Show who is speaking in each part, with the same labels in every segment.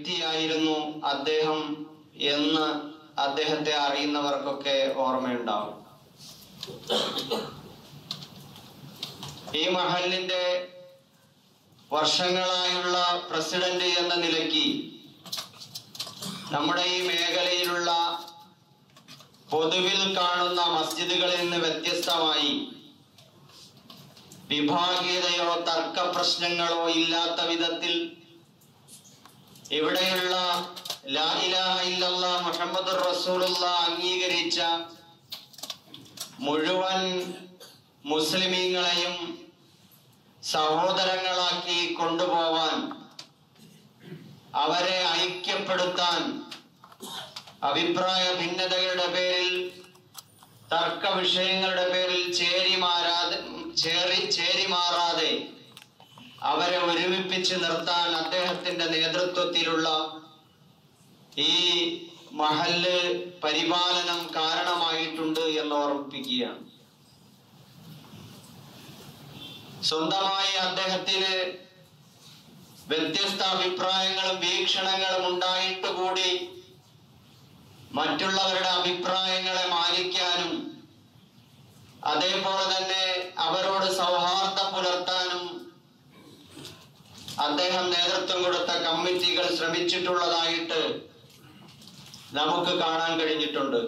Speaker 1: വ്യക്തിയായിരുന്നു അദ്ദേഹം എന്ന് അദ്ദേഹത്തെ അറിയുന്നവർക്കൊക്കെ ഓർമ്മയുണ്ടാവും ഈ മഹലിന്റെ വർഷങ്ങളായുള്ള പ്രസിഡന്റ് എന്ന നിലയ്ക്ക് നമ്മുടെ ഈ മേഖലയിലുള്ള പൊതുവിൽ കാണുന്ന മസ്ജിദുകളിൽ നിന്ന് വ്യത്യസ്തമായി വിഭാഗീയതയോ തർക്ക പ്രശ്നങ്ങളോ ഇല്ലാത്ത വിധത്തിൽ ഇവിടെയുള്ള ലാ ഇലാഹ ഇല്ലല്ലാ മുഹമ്മദ് റസൂലുള്ള അംഗീകരിച്ച മുഴുവൻ മുസ്ലിമീങ്ങളെയും സഹോദരങ്ങളാക്കി കൊണ്ടുപോവാൻ അവരെ ഐക്യപ്പെടുത്താൻ അഭിപ്രായ ഭിന്നതകളുടെ പേരിൽ തർക്ക വിഷയങ്ങളുടെ പേരിൽ ചേരിമാരാതെ ചേരി ചേരിമാറാതെ അവരെ ഒരുമിപ്പിച്ച് നിർത്താൻ അദ്ദേഹത്തിന്റെ നേതൃത്വത്തിലുള്ള ഈ മഹല്ല് പരിപാലനം കാരണമായിട്ടുണ്ട് എന്ന് ഓർമ്മിപ്പിക്കുകയാണ് സ്വന്തമായി അദ്ദേഹത്തിന് വ്യത്യസ്ത അഭിപ്രായങ്ങളും വീക്ഷണങ്ങളും ഉണ്ടായിട്ട് കൂടി മറ്റുള്ളവരുടെ അഭിപ്രായങ്ങളെ മാനിക്കാനും അതേപോലെ തന്നെ അവരോട് സൗഹാർദ്ദം പുലർത്താനും അദ്ദേഹം നേതൃത്വം കൊടുത്ത കമ്മിറ്റികൾ ശ്രമിച്ചിട്ടുള്ളതായിട്ട് നമുക്ക് കാണാൻ കഴിഞ്ഞിട്ടുണ്ട്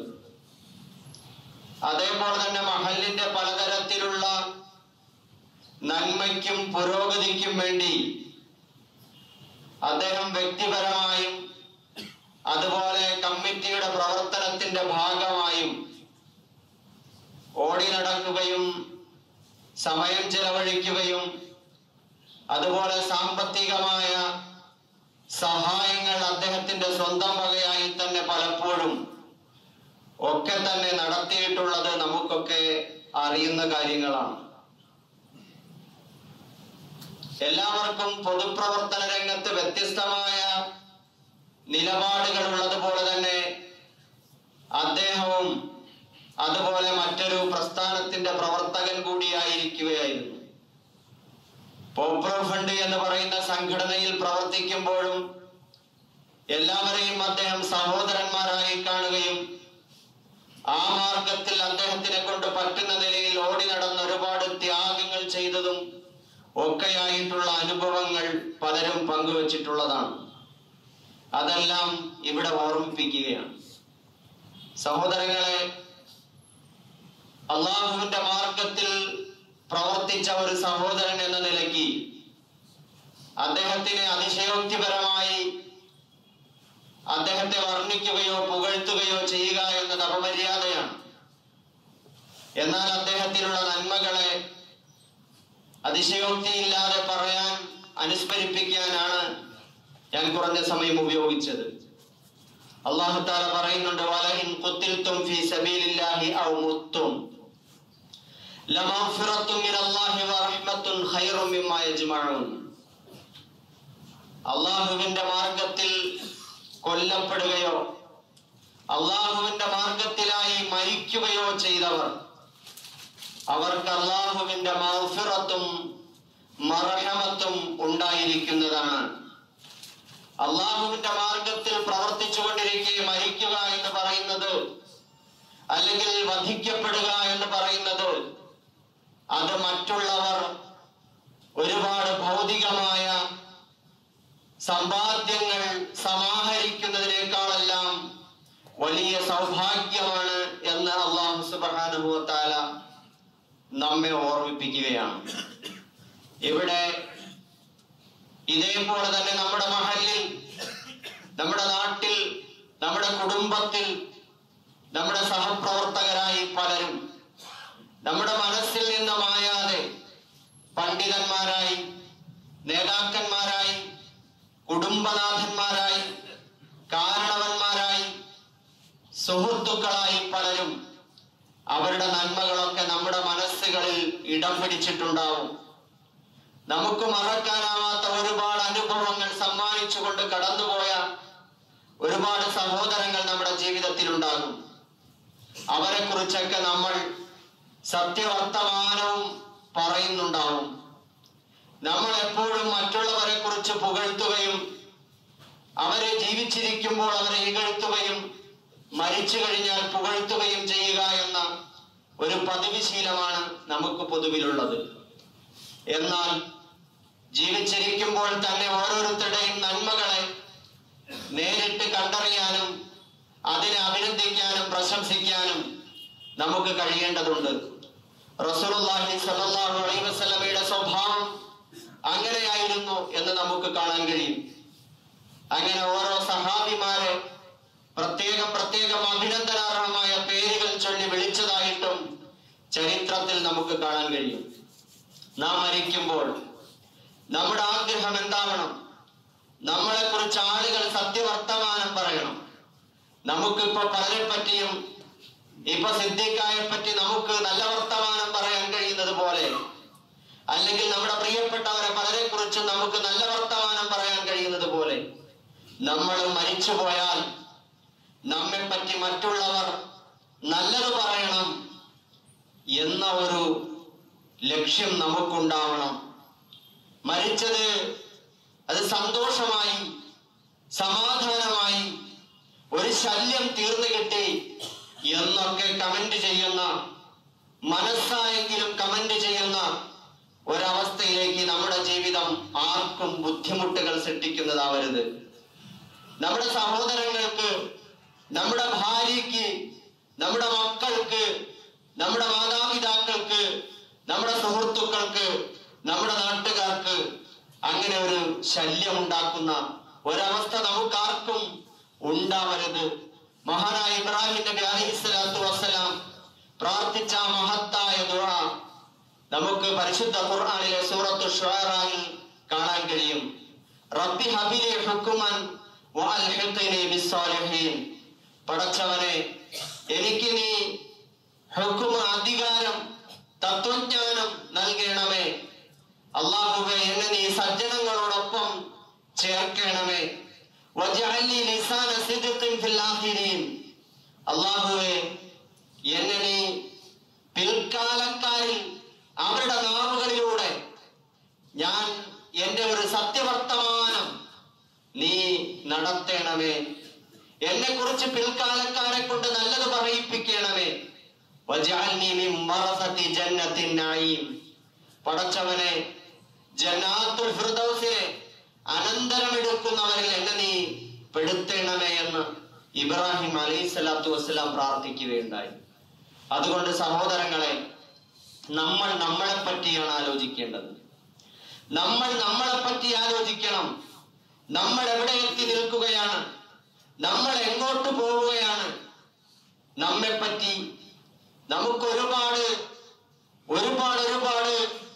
Speaker 1: അതേപോലെ തന്നെ മഹലിന്റെ പലതരത്തിലുള്ള നന്മയ്ക്കും പുരോഗതിക്കും വേണ്ടി അദ്ദേഹം വ്യക്തിപരമായും അതുപോലെ കമ്മിറ്റിയുടെ പ്രവർത്തനത്തിന്റെ ഭാഗമായും ഓടി നടക്കുകയും സമയം ചെലവഴിക്കുകയും അതുപോലെ സാമ്പത്തികമായ സഹായങ്ങൾ അദ്ദേഹത്തിന്റെ സ്വന്തം വകയായി തന്നെ പലപ്പോഴും ഒക്കെ തന്നെ നടത്തിയിട്ടുള്ളത് നമുക്കൊക്കെ അറിയുന്ന കാര്യങ്ങളാണ് എല്ലാവർക്കും പൊതുപ്രവർത്തന രംഗത്ത് വ്യത്യസ്തമായ നിലപാടുകൾ ഉള്ളതുപോലെ തന്നെ അദ്ദേഹവും അതുപോലെ മറ്റൊരു പ്രസ്ഥാനത്തിന്റെ പ്രവർത്തകൻ കൂടിയായിരിക്കുകയായിരുന്നു പോപ്പുലർ ഫണ്ട് എന്ന് പറയുന്ന സംഘടനയിൽ പ്രവർത്തിക്കുമ്പോഴും എല്ലാവരെയും അദ്ദേഹം സഹോദരന്മാരായി കാണുകയും ആ മാർഗത്തിൽ അദ്ദേഹത്തിനെ കൊണ്ട് പറ്റുന്ന നിലയിൽ ഓടി നടന്ന് ഒരുപാട് ത്യാഗങ്ങൾ ചെയ്തതും ഒക്കെയായിട്ടുള്ള അനുഭവങ്ങൾ പലരും പങ്കുവച്ചിട്ടുള്ളതാണ് അതെല്ലാം ഇവിടെ ഓർമ്മിപ്പിക്കുകയാണ് സഹോദരങ്ങളെ അള്ളാഹുവിന്റെ മാർഗത്തിൽ പ്രവർത്തിച്ച ഒരു സഹോദരൻ എന്ന നിലയ്ക്ക് അദ്ദേഹത്തിനെ അതിശയോക്തിപരമായി അദ്ദേഹത്തെ വർണ്ണിക്കുകയോ പുകഴ്ത്തുകയോ ചെയ്യുക എന്നത് അപമര്യാദയാണ് എന്നാൽ അദ്ദേഹത്തിനുള്ള നന്മകളെ അതിശയോക്തിയില്ലാതെ പറയാൻ അനുസ്മരിപ്പിക്കാനാണ് ഞാൻ കുറഞ്ഞ സമയം ഉപയോഗിച്ചത് അള്ളാഹു താല പറയുന്നുണ്ട് വലഹിൻ ഖുത്തിൽതും ഫീ സബീലില്ലാഹി ഔ മുത്തും ലമഗ്ഫിറത്തും മിനല്ലാഹി വറഹ്മത്തുൻ ഖൈറും മിമ്മാ യജ്മഊൻ അള്ളാഹുവിന്റെ മാർഗത്തിൽ കൊല്ലപ്പെടുകയോ അള്ളാഹുവിന്റെ മാർഗത്തിലായി മരിക്കുകയോ ചെയ്തവർ അവർക്ക് അള്ളാഹുവിന്റെ മൗഫിറത്തും മറഹമത്തും ഉണ്ടായിരിക്കുന്നതാണ് അള്ളാഹുവിന്റെ മാർഗത്തിൽ പ്രവർത്തിച്ചു കൊണ്ടിരിക്കെ മരിക്കുക എന്ന് പറയുന്നത് അല്ലെങ്കിൽ വധിക്കപ്പെടുക എന്ന് പറയുന്നത് അത് മറ്റുള്ളവർ ഒരുപാട് ഭൗതികമായ സമ്പാദ്യങ്ങൾ സമാഹരിക്കുന്നതിനേക്കാളെല്ലാം വലിയ സൗഭാഗ്യമാണ് എന്ന് അള്ളാഹു സുബാനുഭവത്താല നമ്മെ ഓർമ്മിപ്പിക്കുകയാണ് ഇവിടെ ഇതേപോലെ തന്നെ നമ്മുടെ മഹലിൽ നമ്മുടെ നാട്ടിൽ നമ്മുടെ കുടുംബത്തിൽ നമ്മുടെ സഹപ്രവർത്തകരായി പലരും നമ്മുടെ മനസ്സിൽ നിന്ന് മായാതെ പണ്ഡിതന്മാരായി നേതാക്കന്മാരായി കുടുംബനാഥന്മാരായി കാരണവന്മാരായി സുഹൃത്തുക്കളായി പലരും അവരുടെ നന്മകളൊക്കെ നമ്മുടെ മനസ്സുകളിൽ ഇടം പിടിച്ചിട്ടുണ്ടാവും നമുക്ക് മറക്കാനാവാത്ത ഒരുപാട് അനുഭവങ്ങൾ സമ്മാനിച്ചുകൊണ്ട് കടന്നുപോയ ഒരുപാട് സഹോദരങ്ങൾ നമ്മുടെ ജീവിതത്തിൽ ഉണ്ടാകും അവരെ കുറിച്ചൊക്കെ നമ്മൾ സത്യവർത്തമാനവും പറയുന്നുണ്ടാവും നമ്മൾ എപ്പോഴും മറ്റുള്ളവരെ കുറിച്ച് പുകഴ്ത്തുകയും അവരെ ജീവിച്ചിരിക്കുമ്പോൾ അവരെ ഇകഴ്ത്തുകയും മരിച്ചു കഴിഞ്ഞാൽ പുകഴ്ത്തുകയും ചെയ്യുക എന്ന ഒരു പതിവ് ശീലമാണ് നമുക്ക് പൊതുവിലുള്ളത് എന്നാൽ ജീവിച്ചിരിക്കുമ്പോൾ തന്നെ ഓരോരുത്തരുടെയും നന്മകളെ നേരിട്ട് കണ്ടറിയാനും അതിനെ അഭിനന്ദിക്കാനും പ്രശംസിക്കാനും നമുക്ക് കഴിയേണ്ടതുണ്ട് റസൂലുള്ളാഹി സ്വല്ലല്ലാഹു അലൈഹി വസല്ലമയുടെ സ്വഭാവം അങ്ങനെയായിരുന്നു എന്ന് നമുക്ക് കാണാൻ കഴിയും അങ്ങനെ ഓരോ സഹാബിമാരെ പ്രത്യേകം പ്രത്യേകം അഭിനന്ദനാർഹമായ പേരുകൾ ചൊല്ലി വിളിച്ചതായിട്ടും ചരിത്രത്തിൽ നമുക്ക് കാണാൻ കഴിയും നാം മരിക്കുമ്പോൾ നമ്മുടെ ആഗ്രഹം എന്താവണം നമ്മളെ കുറിച്ച് ആളുകൾ സത്യവർത്തമാനം പറയണം നമുക്കിപ്പോ പലരെ പറ്റിയും ഇപ്പൊ സിദ്ദിഖായെ പറ്റി നമുക്ക് നല്ല വർത്തമാനം പറയാൻ കഴിയുന്നത് പോലെ അല്ലെങ്കിൽ നമ്മുടെ പ്രിയപ്പെട്ടവരെ പലരെ കുറിച്ച് നമുക്ക് നല്ല വർത്തമാനം പറയാൻ കഴിയുന്നത് പോലെ നമ്മൾ മരിച്ചു പോയാൽ നമ്മെ പറ്റി മറ്റുള്ളവർ നല്ലത് പറയണം എന്ന ഒരു ലക്ഷ്യം നമുക്കുണ്ടാവണം മരിച്ചത് അത് സന്തോഷമായി സമാധാനമായി ഒരു ശല്യം തീർന്നു കിട്ടി എന്നൊക്കെ കമന്റ് ചെയ്യുന്ന മനസ്സായെങ്കിലും കമന്റ് ചെയ്യുന്ന ഒരവസ്ഥയിലേക്ക് നമ്മുടെ ജീവിതം ആർക്കും ബുദ്ധിമുട്ടുകൾ സൃഷ്ടിക്കുന്നതാവരുത് നമ്മുടെ സഹോദരങ്ങൾക്ക് നമ്മുടെ ഭാര്യയ്ക്ക് നമ്മുടെ മക്കൾക്ക് നമ്മുടെ മാതാപിതാക്കൾക്ക് നമ്മുടെ സുഹൃത്തുക്കൾക്ക് നമ്മുടെ നാട്ടുകാർക്ക് അങ്ങനെ ഒരു ശല്യം ഉണ്ടാക്കുന്ന ഒരവസ്ഥ നമുക്കാർക്കും ഉണ്ടാവരുത് മഹാനായ ഇബ്രാഹിം നബി അലൈഹി സ്വലാത്തു വസ്സലാം പ്രാർത്ഥിച്ച ആ മഹത്തായ ദുആ നമുക്ക് പരിശുദ്ധ ഖുർആനിലെ സൂറത്തു ഷുആറയിൽ കാണാൻ കഴിയും റബ്ബി ഹബിലി ഹുക്കുമൻ വഅൽഹിഖ്നി ബിസ്സാലിഹീൻ പടച്ചവനെ എനിക്ക് നീ ഹുക്കുമ അധികാരം തത്വജ്ഞാനം നൽകണമേ അള്ളാഹുവെ എന്നെ നീ സജ്ജനങ്ങളോടൊപ്പം ചേർക്കണമേ വജഅൽനി ലിസാന സിദ്ഖിൻ ഫിൽ ആഖിരീൻ അള്ളാഹുവെ എന്നെ നീ പിൽക്കാലക്കാരിൽ അവരുടെ നാവുകളിലൂടെ ഞാൻ എന്റെ ഒരു സത്യവർത്തമാനം നീ നടത്തണമേ എന്നെ കുറിച്ച് പിൽക്കാലക്കാരെ കൊണ്ട് നല്ലത് പറയിപ്പിക്കണമേ വജഅൽനി മിൻ വറസതി ജന്നത്തിൻ നഈം പടച്ചവനെ ജന്നാത്തുൽ ഫിർദൗസിനെ അനന്തരമെടുക്കുന്നവരിൽ എന്നെ നീ പെടുത്തണമേ എന്ന് ഇബ്രാഹിം അലൈഹി സ്വലാത്തു വസ്സലാം പ്രാർത്ഥിക്കുകയുണ്ടായി അതുകൊണ്ട് സഹോദരങ്ങളെ നമ്മൾ നമ്മളെ പറ്റിയാണ് ആലോചിക്കേണ്ടത് നമ്മൾ നമ്മളെ പറ്റി ആലോചിക്കണം നമ്മൾ എവിടെ എത്തി നിൽക്കുകയാണ് നമ്മൾ എങ്ങോട്ട് പോവുകയാണ് നമ്മെ പറ്റി നമുക്ക് ഒരുപാട് ഒരുപാട് ഒരുപാട്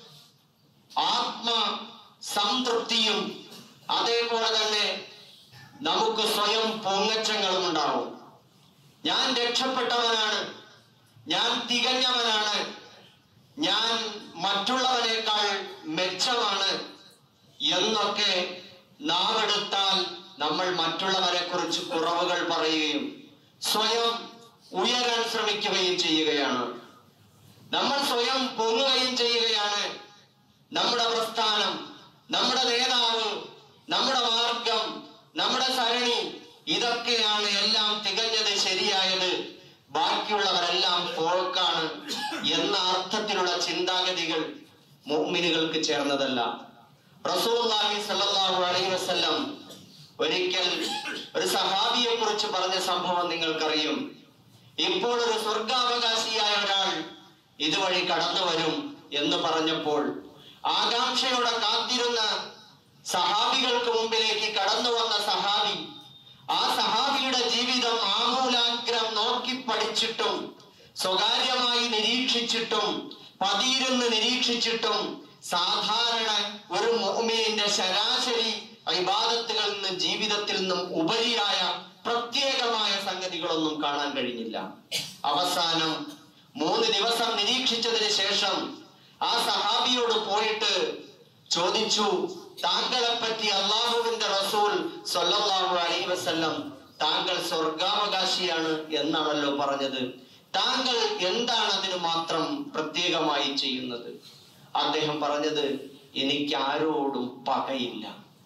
Speaker 1: ആത്മ സംതൃപ്തിയും അതേപോലെ തന്നെ നമുക്ക് സ്വയം പൊങ്ങച്ചങ്ങളും ഉണ്ടാവും ഞാൻ രക്ഷപ്പെട്ടവനാണ് ഞാൻ തികഞ്ഞവനാണ് ഞാൻ മറ്റുള്ളവനേക്കാൾ മെച്ചമാണ് എന്നൊക്കെ നാം എടുത്താൽ നമ്മൾ മറ്റുള്ളവരെ കുറിച്ച് കുറവുകൾ പറയുകയും സ്വയം ഉയരാൻ ശ്രമിക്കുകയും ചെയ്യുകയാണ് നമ്മൾ സ്വയം പൊങ്ങുകയും ചെയ്യുകയാണ് നമ്മുടെ പ്രസ്ഥാനം നമ്മുടെ നേതാവ് നമ്മുടെ മാർഗം നമ്മുടെ സരണി ഇതൊക്കെയാണ് എല്ലാം തികഞ്ഞത് ശരിയായത് ബാക്കിയുള്ളവരെല്ലാം പോക്കാണ് എന്ന അർത്ഥത്തിലുള്ള ചിന്താഗതികൾ മുഅ്മിനുകൾക്ക് ചേർന്നതല്ല റസൂലുള്ളാഹി സ്വല്ലല്ലാഹു അലൈഹി വസല്ലം ഒരിക്കൽ ഒരു സഹാബിയെ കുറിച്ച് പറഞ്ഞ സംഭവം നിങ്ങൾക്കറിയും ഇപ്പോൾ ഒരു സ്വർഗാവകാശിയായ ഒരാൾ ഇതുവഴി കടന്നു വരും എന്ന് പറഞ്ഞപ്പോൾ ആകാംക്ഷയോടെ കാത്തിരുന്ന സഹാബികൾക്ക് മുമ്പിലേക്ക് കടന്നു വന്ന സഹാബി ആ സഹാബിയുടെ ജീവിതം ആമൂലാഗ്രം നോക്കി പഠിച്ചിട്ടും സ്വകാര്യമായി നിരീക്ഷിച്ചിട്ടും പതിയിരുന്ന് നിരീക്ഷിച്ചിട്ടും സാധാരണ ഒരു മോമിനിന്റെ ശരാശരി ഇബാദത്തുകളിൽ നിന്ന് ജീവിതത്തിൽ നിന്നും ഉപരിയായ പ്രത്യേകമായ സംഗതികളൊന്നും കാണാൻ കഴിഞ്ഞില്ല അവസാനം മൂന്ന് ദിവസം നിരീക്ഷിച്ചതിന് ശേഷം ആ സഹാബിയോട് പോയിട്ട് ചോദിച്ചു താങ്കളെ പറ്റി അള്ളാഹുവിന്റെ റസൂൽ സല്ലല്ലാഹു അലൈഹി വസല്ലം താങ്കൾ സ്വർഗാവകാശിയാണ് എന്നാണല്ലോ പറഞ്ഞത് താങ്കൾ എന്താണ് അതിന് മാത്രം പ്രത്യേകമായി ചെയ്യുന്നത് അദ്ദേഹം പറഞ്ഞത് എനിക്ക് ആരോടും പകയില്ല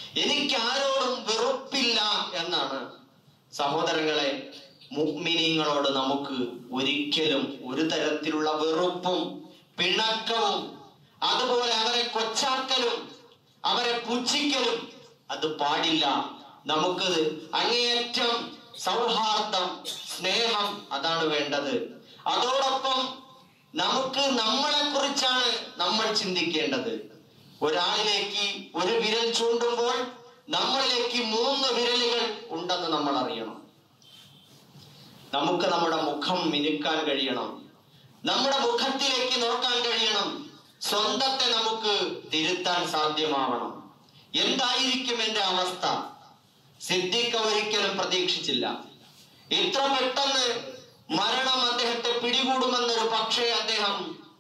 Speaker 1: എനിക്ക് ആരോടും വെറുപ്പില്ല എന്നാണ് സഹോദരങ്ങളെ മുഗ്മിനീങ്ങളോട് നമുക്ക് ഒരിക്കലും ഒരു തരത്തിലുള്ള വെറുപ്പും പിണക്കവും അതുപോലെ അവരെ കൊച്ചാക്കലും അവരെ പുച്ഛിക്കലും അത് പാടില്ല നമുക്ക് അങ്ങേയറ്റം സൗഹാർദ്ദം സ്നേഹം അതാണ് വേണ്ടത് അതോടൊപ്പം നമുക്ക് നമ്മളെ കുറിച്ചാണ് നമ്മൾ ചിന്തിക്കേണ്ടത് ഒരാളിലേക്ക് ഒരു വിരൽ ചൂണ്ടുമ്പോൾ നമ്മളിലേക്ക് മൂന്ന് വിരലുകൾ ഉണ്ടെന്ന് നമ്മൾ അറിയണം നമുക്ക് നമ്മുടെ മുഖം മിനുക്കാൻ കഴിയണം നമ്മുടെ മുഖത്തിലേക്ക് നോക്കാൻ കഴിയണം സ്വന്തത്തെ നമുക്ക് തിരുത്താൻ സാധ്യമാവണം എന്തായിരിക്കും എന്റെ അവസ്ഥ സിദ്ദിഖ ഒരിക്കലും പ്രതീക്ഷിച്ചില്ല ഇത്ര പെട്ടെന്ന് മരണം അദ്ദേഹത്തെ പിടികൂടുമെന്നൊരു പക്ഷേ അദ്ദേഹം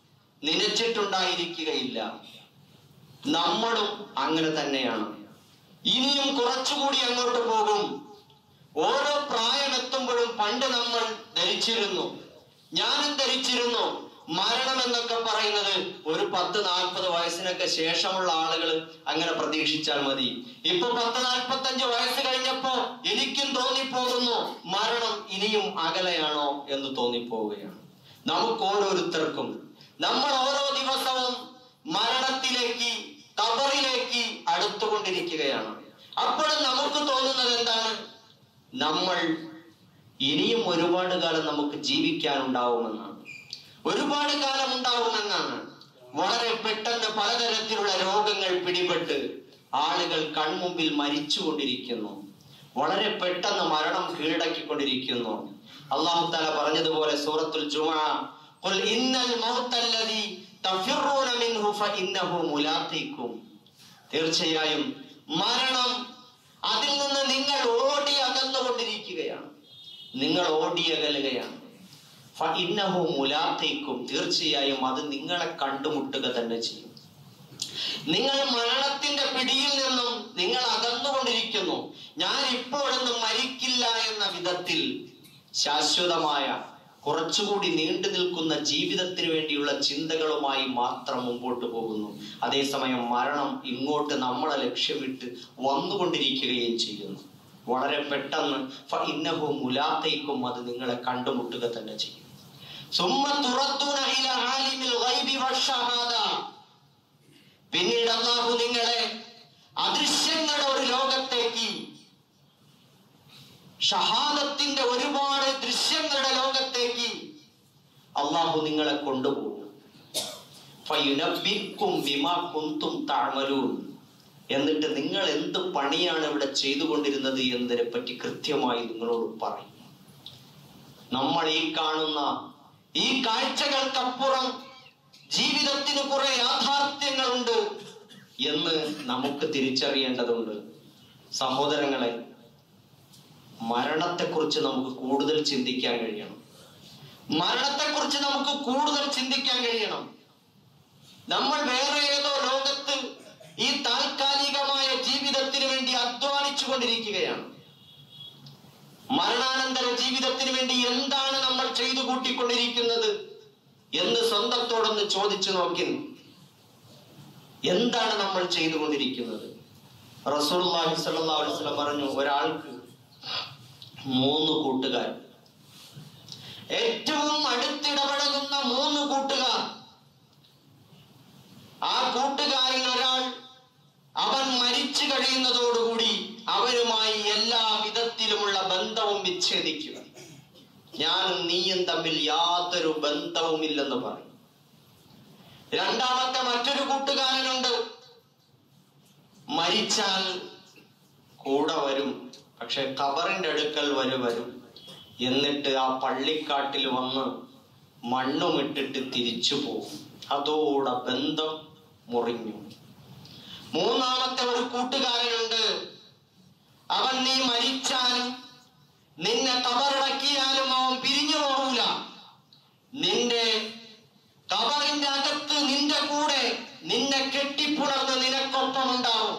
Speaker 1: നനച്ചിട്ടുണ്ടായിരിക്കുകയില്ല നമ്മളും അങ്ങനെ തന്നെയാണ് ഇനിയും കുറച്ചുകൂടി അങ്ങോട്ട് പോകും ഓരോ പ്രായം എത്തുമ്പോഴും പണ്ട് നമ്മൾ ധരിച്ചിരുന്നു ഞാനും ധരിച്ചിരുന്നു മരണം എന്നൊക്കെ പറയുന്നത് ഒരു പത്ത് നാൽപ്പത് വയസ്സിനൊക്കെ ശേഷമുള്ള ആളുകൾ അങ്ങനെ പ്രതീക്ഷിച്ചാൽ മതി ഇപ്പൊ പത്ത് നാൽപ്പത്തഞ്ച് വയസ്സ് കഴിഞ്ഞപ്പോ എനിക്കും തോന്നിപ്പോകുന്നു മരണം ഇനിയും അകലെയാണോ എന്ന് തോന്നിപ്പോവുകയാണ് നമുക്ക് ഓരോരുത്തർക്കും നമ്മൾ ഓരോ ദിവസവും മരണത്തിലേക്ക് കബറിലേക്ക് അടുത്തുകൊണ്ടിരിക്കുകയാണ് അപ്പോഴും നമുക്ക് തോന്നുന്നത് എന്താണ് നമ്മൾ ഇനിയും ഒരുപാട് കാലം നമുക്ക് ജീവിക്കാനുണ്ടാവുമെന്നാണ് ഒരുപാട് കാലം ഉണ്ടാവുമെന്നാണ് വളരെ പെട്ടെന്ന് പലതരത്തിലുള്ള രോഗങ്ങൾ പിടിപെട്ട് ആളുകൾ കൺമുമ്പിൽ മരിച്ചുകൊണ്ടിരിക്കുന്നു വളരെ പെട്ടെന്ന് മരണം കീഴടക്കിക്കൊണ്ടിരിക്കുന്നു അള്ളാഹു താല പറഞ്ഞതുപോലെ സൂറത്തുൽ ജുമാ ഖുൽ ഇന്നൽ മൗത്തല്ലദീ തഫിറൂന മിൻഹു ഫഇന്നഹു മുലാഖീക്കും തീർച്ചയായും മരണം അതിൽ നിന്ന് നിങ്ങൾ ഓടി അകന്നുകൊണ്ടിരിക്കുകയാണ് നിങ്ങൾ ഓടി അകലുകയാണ് ഫഇന്നഹു മുലാഖീക്കും തീർച്ചയായും അത് നിങ്ങളെ കണ്ടുമുട്ടുക തന്നെ ചെയ്യും നിങ്ങൾ മരണത്തിന്റെ പിടിയിൽ നിന്നും നിങ്ങൾ അകന്നുകൊണ്ടിരിക്കുന്നു ഞാൻ ഇപ്പോഴൊന്നും മരിക്കില്ല എന്ന വിധത്തിൽ ശാശ്വതമായ കുറച്ചുകൂടി നീണ്ടു നിൽക്കുന്ന ജീവിതത്തിന് വേണ്ടിയുള്ള ചിന്തകളുമായി മാത്രം മുമ്പോട്ട് പോകുന്നു അതേസമയം മരണം ഇങ്ങോട്ട് നമ്മളെ ലക്ഷ്യമിട്ട് വന്നുകൊണ്ടിരിക്കുകയും ചെയ്യുന്നു വളരെ പെട്ടെന്ന് ഫ ഇന്നഹു മുലാത്തയ്ക്കും അത് നിങ്ങളെ കണ്ടുമുട്ടുക തന്നെ ചെയ്യും സുമ്മ തുറത്തുന ഇല ആലിമിൽ ഗൈബി വശഹാദ പിന്നീട് അള്ളാഹു നിങ്ങളെ അദൃശ്യങ്ങളുടെ ഒരു ലോകത്തേക്ക് ഷഹാദത്തിന്റെ ഒരുപാട് ദൃശ്യങ്ങളുടെ ലോകത്തേക്ക് അള്ളാഹു നിങ്ങളെ കൊണ്ടുപോകും ഫയുനബ്ബിക്കും ബിമാ കുന്തും തഅമലൂൻ എന്നിട്ട് നിങ്ങൾ എന്ത് പണിയാണ് ഇവിടെ ചെയ്തുകൊണ്ടിരുന്നത് എന്നതിനെ പറ്റി കൃത്യമായി നിങ്ങളോട് പറയും നമ്മൾ ഈ കാണുന്ന ഈ കാഴ്ചകൾക്കപ്പുറം ജീവിതത്തിന് കുറെ യാഥാർത്ഥ്യങ്ങളുണ്ട് എന്ന് നമുക്ക് തിരിച്ചറിയേണ്ടതുണ്ട് സഹോദരങ്ങളെ മരണത്തെക്കുറിച്ച് നമുക്ക് കൂടുതൽ ചിന്തിക്കാൻ കഴിയണം മരണത്തെക്കുറിച്ച് നമുക്ക് കൂടുതൽ ചിന്തിക്കാൻ കഴിയണം നമ്മൾ വേറെ ഏതോ ലോകത്ത് ഈ താൽക്കാലികമായ ജീവിതത്തിന് വേണ്ടി അധ്വാനിച്ചു കൊണ്ടിരിക്കുകയാണ് മരണാനന്തര ജീവിതത്തിന് വേണ്ടി എന്താണ് നമ്മൾ ചെയ്തു കൂട്ടിക്കൊണ്ടിരിക്കുന്നത് എന്ന് സ്വന്തത്തോടൊന്ന് ചോദിച്ചു നോക്കി എന്താണ് നമ്മൾ ചെയ്തുകൊണ്ടിരിക്കുന്നത് റസൂലുള്ളാഹി സ്വല്ലല്ലാഹു അലൈഹി വസല്ലം പറഞ്ഞു ഒരാൾക്ക് മൂന്ന് കൂട്ടുകാർ ഏറ്റവും അടുത്തിടപഴകുന്ന മൂന്ന് കൂട്ടുകാർ ആ കൂട്ടുകാരിൽ ഒരാൾ അവൻ മരിച്ചു കഴിയുന്നതോടുകൂടി അവരുമായി എല്ലാ വിധത്തിലുമുള്ള ബന്ധവും വിച്ഛേദിക്കുക ഞാനും നീയും തമ്മിൽ യാതൊരു ബന്ധവുമില്ലെന്ന് പറയും രണ്ടാമത്തെ മറ്റൊരു കൂട്ടുകാരനുണ്ട് മരിച്ചാൽ കൂടെ വരും പക്ഷെ ഖബറിന്റെ അടുക്കൽ വരെ വരും എന്നിട്ട് ആ പള്ളിക്കാട്ടിൽ വന്ന് മണ്ണുമിട്ടിട്ട് തിരിച്ചു പോകും അതോടെ ബന്ധം മുറിഞ്ഞു മൂന്നാമത്തെ ഒരു കൂട്ടുകാരനുണ്ട് അവൻ നീ മരിച്ചാലും നിന്നെ കബറടക്കിയാലും അവൻ പിരിഞ്ഞു പോകൂല നിന്റെ കബറിന്റെ അകത്ത് നിന്റെ കൂടെ നിന്നെ കെട്ടിപ്പുണർന്ന് നിനക്കൊപ്പം ഉണ്ടാവും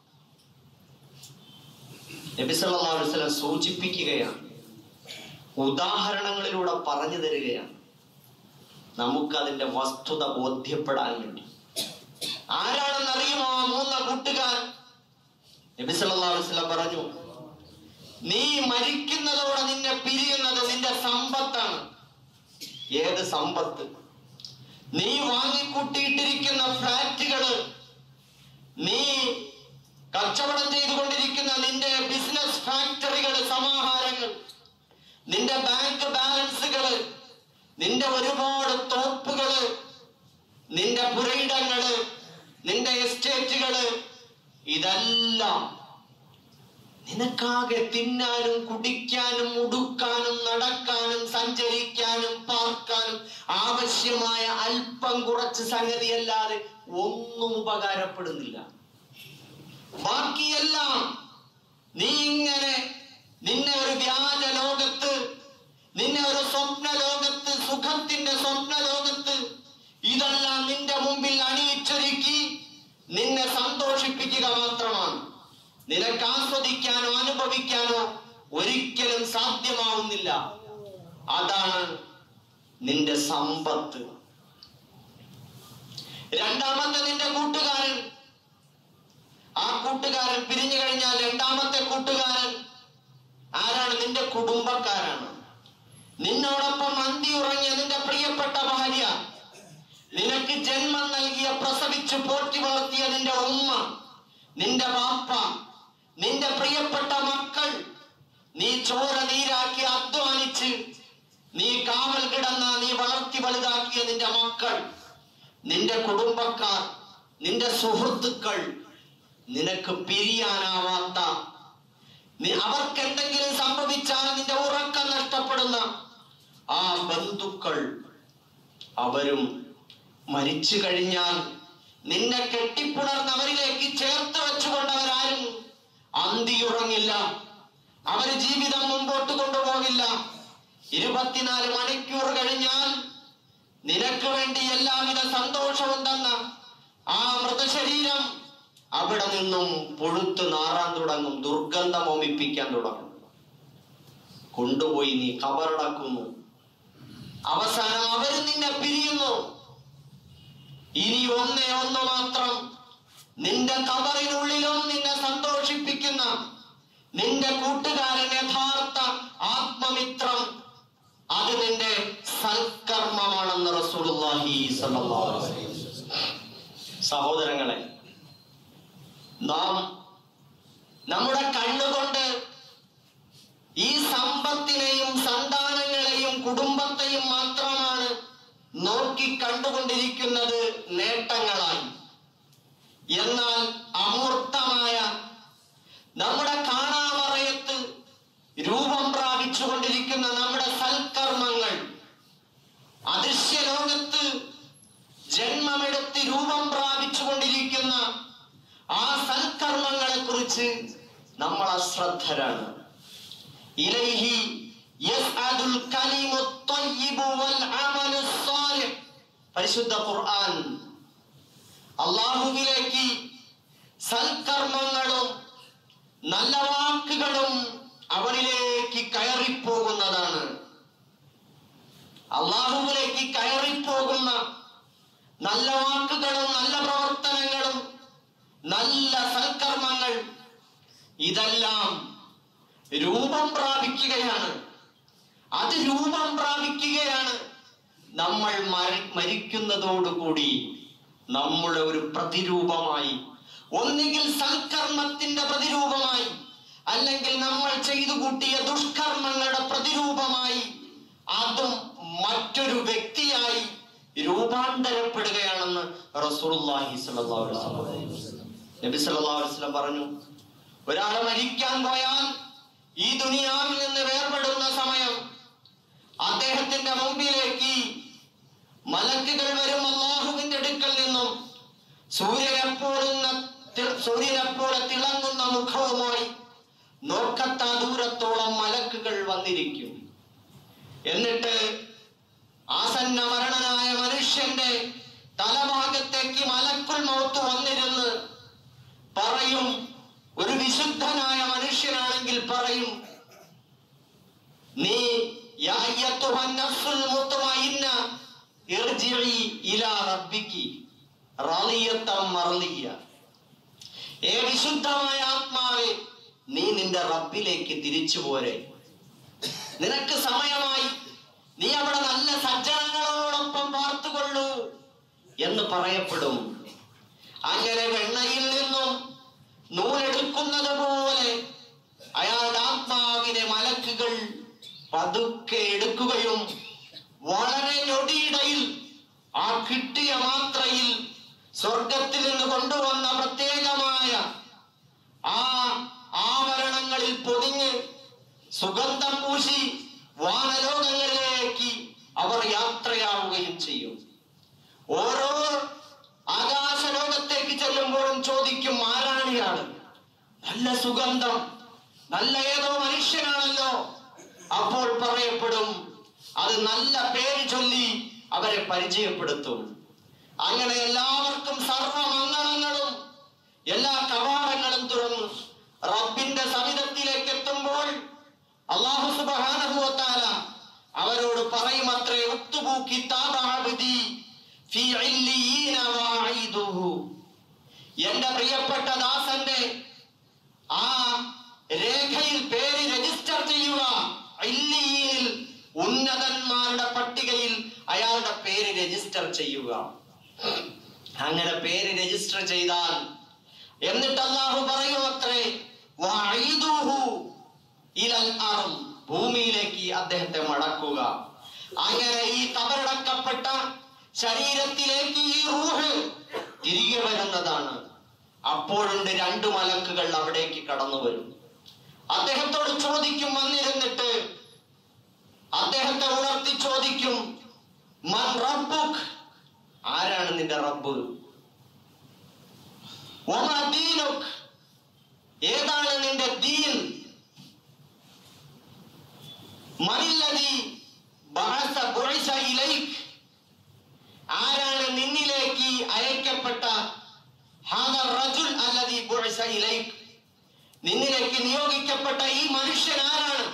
Speaker 1: നബി സല്ലല്ലാഹു അലൈഹി വസല്ലം സൂചിപ്പിക്കുകയാണ് ഉദാഹരണങ്ങളിലൂടെ പറഞ്ഞു തരികയാണ് നമുക്കതിന്റെ വസ്തുത ബോധ്യപ്പെടാൻ വേണ്ടി ആരാണെന്ന് അറിയുമോ ആ മൂന്ന കൂട്ടുകാർ നബി സല്ലല്ലാഹു അലൈഹി വസല്ലം പറഞ്ഞു നീ മരിക്കുന്നതോടെ നിന്നെ പിരിയുന്നത് നിന്റെ സമ്പത്താണ് ഏത് സമ്പത്ത് നീ വാങ്ങിക്കൂട്ടിയിട്ടിരിക്കുന്ന ഫ്ലാറ്റുകള് നീ കച്ചവടം ചെയ്തുകൊണ്ടിരിക്കുന്ന നിന്റെ ബിസിനസ് ഫാക്ടറികള് സമാഹാരങ്ങൾ നിന്റെ ബാങ്ക് ബാലൻസുകള് നിന്റെ ഒരുപാട് തോപ്പുകള് നിന്റെ പുരയിടങ്ങള് നിന്റെ എസ്റ്റേറ്റുകള് ഇതെല്ലാം നിനക്കാകെ തിന്നാനും കുടിക്കാനും ഉടുക്കാനും നടക്കാനും സഞ്ചരിക്കാനും പാർക്കാനും ആവശ്യമായ അല്പം കുറച്ച് സംഗതിയല്ലാതെ ഒന്നും ഉപകാരപ്പെടുന്നില്ല ബാക്കിയെല്ലാം നീ ഇങ്ങനെ നിന്നെ ഒരു വ്യാജ ലോകത്ത് നിന്നെ ഒരു സ്വപ്ന ലോകത്ത് സുഖത്തിന്റെ സ്വപ്ന ലോകത്ത് ഇതെല്ലാം നിന്റെ മുമ്പിൽ അണിയിച്ചൊരുക്കി നിന്നെ സന്തോഷിപ്പിക്കുക മാത്രമാണ് നിനക്ക് ആസ്വദിക്കാനോ അനുഭവിക്കാനോ ഒരിക്കലും സാധ്യമാവുന്നില്ല അതാണ് നിന്റെ സമ്പത്ത് രണ്ടാമത്തെ നിന്റെ കൂട്ടുകാരൻ ആ കൂട്ടുകാരൻ പിരിഞ്ഞു കഴിഞ്ഞാൽ രണ്ടാമത്തെ കൂട്ടുകാരൻ ആരാണ് നിന്റെ കുടുംബക്കാരാണ് നിന്നോടൊപ്പം അന്തി ഉറങ്ങിയ നിന്റെ പ്രിയപ്പെട്ട ഭാര്യ നിനക്ക് ജന്മം നൽകിയ പ്രസവിച്ച് പോറ്റി വളർത്തിയ നിന്റെ ഉമ്മ നിന്റെ ബാപ്പ നിന്റെ പ്രിയപ്പെട്ട മക്കൾ നീ ചോര നീരാക്കി അധ്വാനിച്ച് നീ കാവൽ കിടന്ന നീ വളർത്തി വലുതാക്കിയ നിന്റെ മക്കൾ നിന്റെ കുടുംബക്കാർ നിന്റെ സുഹൃത്തുക്കൾ നിനക്ക് പിരിയാനാവാത്ത നി- അവർക്ക് എന്തെങ്കിലും സംഭവിച്ചാൽ നിന്റെ ഉറക്കം നഷ്ടപ്പെടുന്ന ആ ബന്ധുക്കൾ അവരും മരിച്ചു കഴിഞ്ഞാൽ നിന്നെ കെട്ടിപ്പുണർന്നവരിലേക്ക് ചേർത്ത് വെച്ചുകൊണ്ട് അവരാരും അന്തിയുറങ്ങില്ല അവര് ജീവിതം മുമ്പോട്ട് കൊണ്ടുപോകില്ല ഇരുപത്തിനാല് മണിക്കൂർ കഴിഞ്ഞാൽ നിനക്ക് വേണ്ടി എല്ലാവിധ സന്തോഷവും തന്ന ആ മൃതശരീരം അവിടെ നിന്നും പൊഴുത്ത് നാറാൻ തുടങ്ങും ദുർഗന്ധം ഓമിപ്പിക്കാൻ തുടങ്ങും കൊണ്ടുപോയി നീ കബറടക്കുന്നു അവസാനം അവർ നിന്നെ പിരിയുന്നു ഇനി ഒന്നേ ഒന്ന് മാത്രം നിന്റെ കബറിനുള്ളിലും നിന്നെ സന്തോഷിപ്പിക്കുന്ന നിന്റെ കൂട്ടുകാരൻ യഥാർത്ഥ ആത്മമിത്രം അത് നിന്റെ സൽക്കർമ്മമാണെന്ന് റസൂലുള്ളാഹി സ്വല്ലല്ലാഹു അലൈഹി വസല്ലം. സഹോദരങ്ങളെ നാം നമ്മുടെ കണ്ണുകൊണ്ട് ഈ സമ്പത്തിനെയും സന്താനങ്ങളെയും കുടുംബത്തെയും മാത്രമാണ് നോക്കി കണ്ടുകൊണ്ടിരിക്കുന്നത് നേട്ടങ്ങളായി എന്നാൽ അമൂർത്തമായ നമ്മുടെ കാണാമറയത്ത് രൂപം പ്രാപിച്ചുകൊണ്ടിരിക്കുന്ന നമ്മുടെ സൽക്കർമ്മങ്ങൾ അദൃശ്യ ലോകത്ത് ജന്മമെടുത്ത് രൂപം പ്രാപിച്ചുകൊണ്ടിരിക്കുന്ന ആ സൽക്കർമ്മങ്ങളെ കുറിച്ച് നമ്മൾ അശ്രദ്ധരാണ് ഇലൈഹി യസ്അദുൽ കലിമു ത്വയ്യിബു വൽ അമലു സ്സാലിഹ് പരിശുദ്ധ ഖുർആൻ അള്ളാഹുവിലേക്ക് സൽക്കർമ്മങ്ങളും നല്ല വാക്കുകളും അവനിലേക്ക് കയറിപ്പോകുന്നതാണ് അള്ളാഹുവിലേക്ക് കയറിപ്പോകുന്ന നല്ല വാക്കുകളും നല്ല പ്രവർത്തനങ്ങളും നല്ല സൽക്കർമ്മങ്ങൾ ഇതെല്ലാം രൂപം പ്രാപിക്കുകയാണ് അത് രൂപം പ്രാപിക്കുകയാണ് നമ്മൾ മര- മരിക്കുന്നതോടുകൂടി നമ്മുടെ ഒരു പ്രതിരൂപമായി ഒന്നുകിൽ സൽക്കർമ്മത്തിന്റെ പ്രതിരൂപമായി അല്ലെങ്കിൽ നമ്മൾ ചെയ്തു കൂട്ടിയ ദുഷ്കർമ്മങ്ങളുടെ പ്രതിരൂപമായി അതും മറ്റൊരു വ്യക്തിയായി രൂപാന്തരപ്പെടുകയാണെന്ന് റസൂലുള്ളാഹി സ്വല്ലല്ലാഹു അലൈഹി വസല്ലം നബി സല്ലല്ലാഹു അലൈഹി വസല്ലം പറഞ്ഞു ഒരാൾ മരിക്കാൻ പോയാൽ ഈ ദുനിയാവിൽ നിന്ന് വേർപെടുന്ന സമയം അദ്ദേഹത്തിന്റെ മുമ്പിലേക്ക് മലക്കുകൾ വരും അള്ളാഹുവിന്റെ അടുക്കൽ നിന്നും സൂര്യനെപ്പോഴുന്ന സൂര്യനെപ്പോലെ തിളങ്ങുന്ന മുഖവുമായി നോക്കത്താ ദൂരത്തോളം മലക്കുകൾ വന്നിരിക്കും എന്നിട്ട് ആസന്ന മരണനായ മനുഷ്യന്റെ തലഭാഗത്തേക്ക് മലക്കുൾ മൗത്ത് വന്നിരുന്ന് പറയും ഒരു വിശുദ്ധനായ മനുഷ്യനാണെങ്കിൽ പറയും നീ യാ അയ്യത്തുഹൻ നഫ്സുൽ മുത്മഇന്ന ഇർജിഇ ഇലാ റബ്ബിക്കി റളിയത്തം മർളിയ ഏ വിശുദ്ധമായ ആത്മാവേ നീ നിന്റെ റബ്ബിലേക്ക് തിരിച്ചു പോരെ നിനക്ക് സമയമായി നീ അവിടെ നല്ല സജ്ജനങ്ങളോടൊപ്പം പാർത്തുകൊള്ളൂ എന്ന് പറയപ്പെടും അങ്ങനെ വെണ്ണയിൽ നിന്നും നൂലെടുക്കുന്നത് പോലെ അയാളുടെ ആത്മാവിനെ മലക്കുകൾ പതുക്കെ എടുക്കുകയും വളരെ ഞൊടിയിടയിൽ ആ കിട്ടിയ മാത്രയിൽ സ്വർഗത്തിൽ നിന്ന് കൊണ്ടുവന്ന പ്രത്യേകമായ ആ ആവരണങ്ങളിൽ പൊതിഞ്ഞ് സുഗന്ധം പൂശി വാനലോകങ്ങളിലേക്ക് അവർ യാത്രയാവുകയും ചെയ്യും ഓരോ ആകാശലോകത്തേക്ക് ചെല്ലുമ്പോഴും ചോദിക്കും ആരാണ് ഇയാൾ നല്ല സുഗന്ധം നല്ല ഏതോ മനുഷ്യനാണല്ലോ അപ്പോൾ പറയപ്പെടും അത് നല്ല പേര് ചൊല്ലി അവരെ പരിചയപ്പെടുത്തും അങ്ങനെ എല്ലാവർക്കും സർവമംഗളങ്ങളും എല്ലാ കവാടങ്ങളും തുറന്നു റബ്ബിന്റെ സവിധത്തിലേക്ക് എത്തുമ്പോൾ അള്ളാഹു സുബാനഹുവത്താല അവരോട് പറയും അത്രേ ഉത്തുബു കിതാബി ഫീ ഇല്ലീന വഅഈദുഹു എന്റെ പ്രിയപ്പെട്ട ദാസന്റെ ആ രേഖയിൽ പേര് രജിസ്റ്റർ ചെയ്യുക ഇല്ലീനിൽ ഉന്നതന്മാരുടെ പട്ടികയിൽ അയാളുടെ പേര് രജിസ്റ്റർ ചെയ്യുക അങ്ങനെ പേര് രജിസ്റ്റർ ചെയ്താൽ എന്നിട്ട് അള്ളാഹു പറയും അത്രേ വഅഈദുഹു ഇലൽ അർദ് ഭൂമിയിലേക്ക് അദ്ദേഹത്തെ മടക്കുക അങ്ങനെ ഈ കബറടക്കപ്പെട്ട ശരീരത്തിലേക്ക് ഈ റൂഹ് തിരികെ വരുന്നതാണ് അപ്പോഴുണ്ട് രണ്ടു മലക്കുകൾ അവിടേക്ക് കടന്നു വരും അദ്ദേഹത്തോട് ചോദിക്കും വന്നിരുന്നിട്ട് അദ്ദേഹത്തെ ഉണർത്തി ചോദിക്കും മൻ റബ്ബുക് ആരാണ് നിന്റെ റബ്ബ് വമാ ദീനുക് ഏതാണ് നിന്റെ ദീൻ മനില്ലതി ബഅസ ബുഇസ ഇലൈക് ആരാണ് നിന്നിലേക്ക് അയക്കപ്പെട്ട ഹാദ റജുൽ അല്ലദി ബുഇസ ഇലൈക് നിന്നിലേക്ക് നിയോഗിക്കപ്പെട്ട ഈ മനുഷ്യൻ ആരാണ്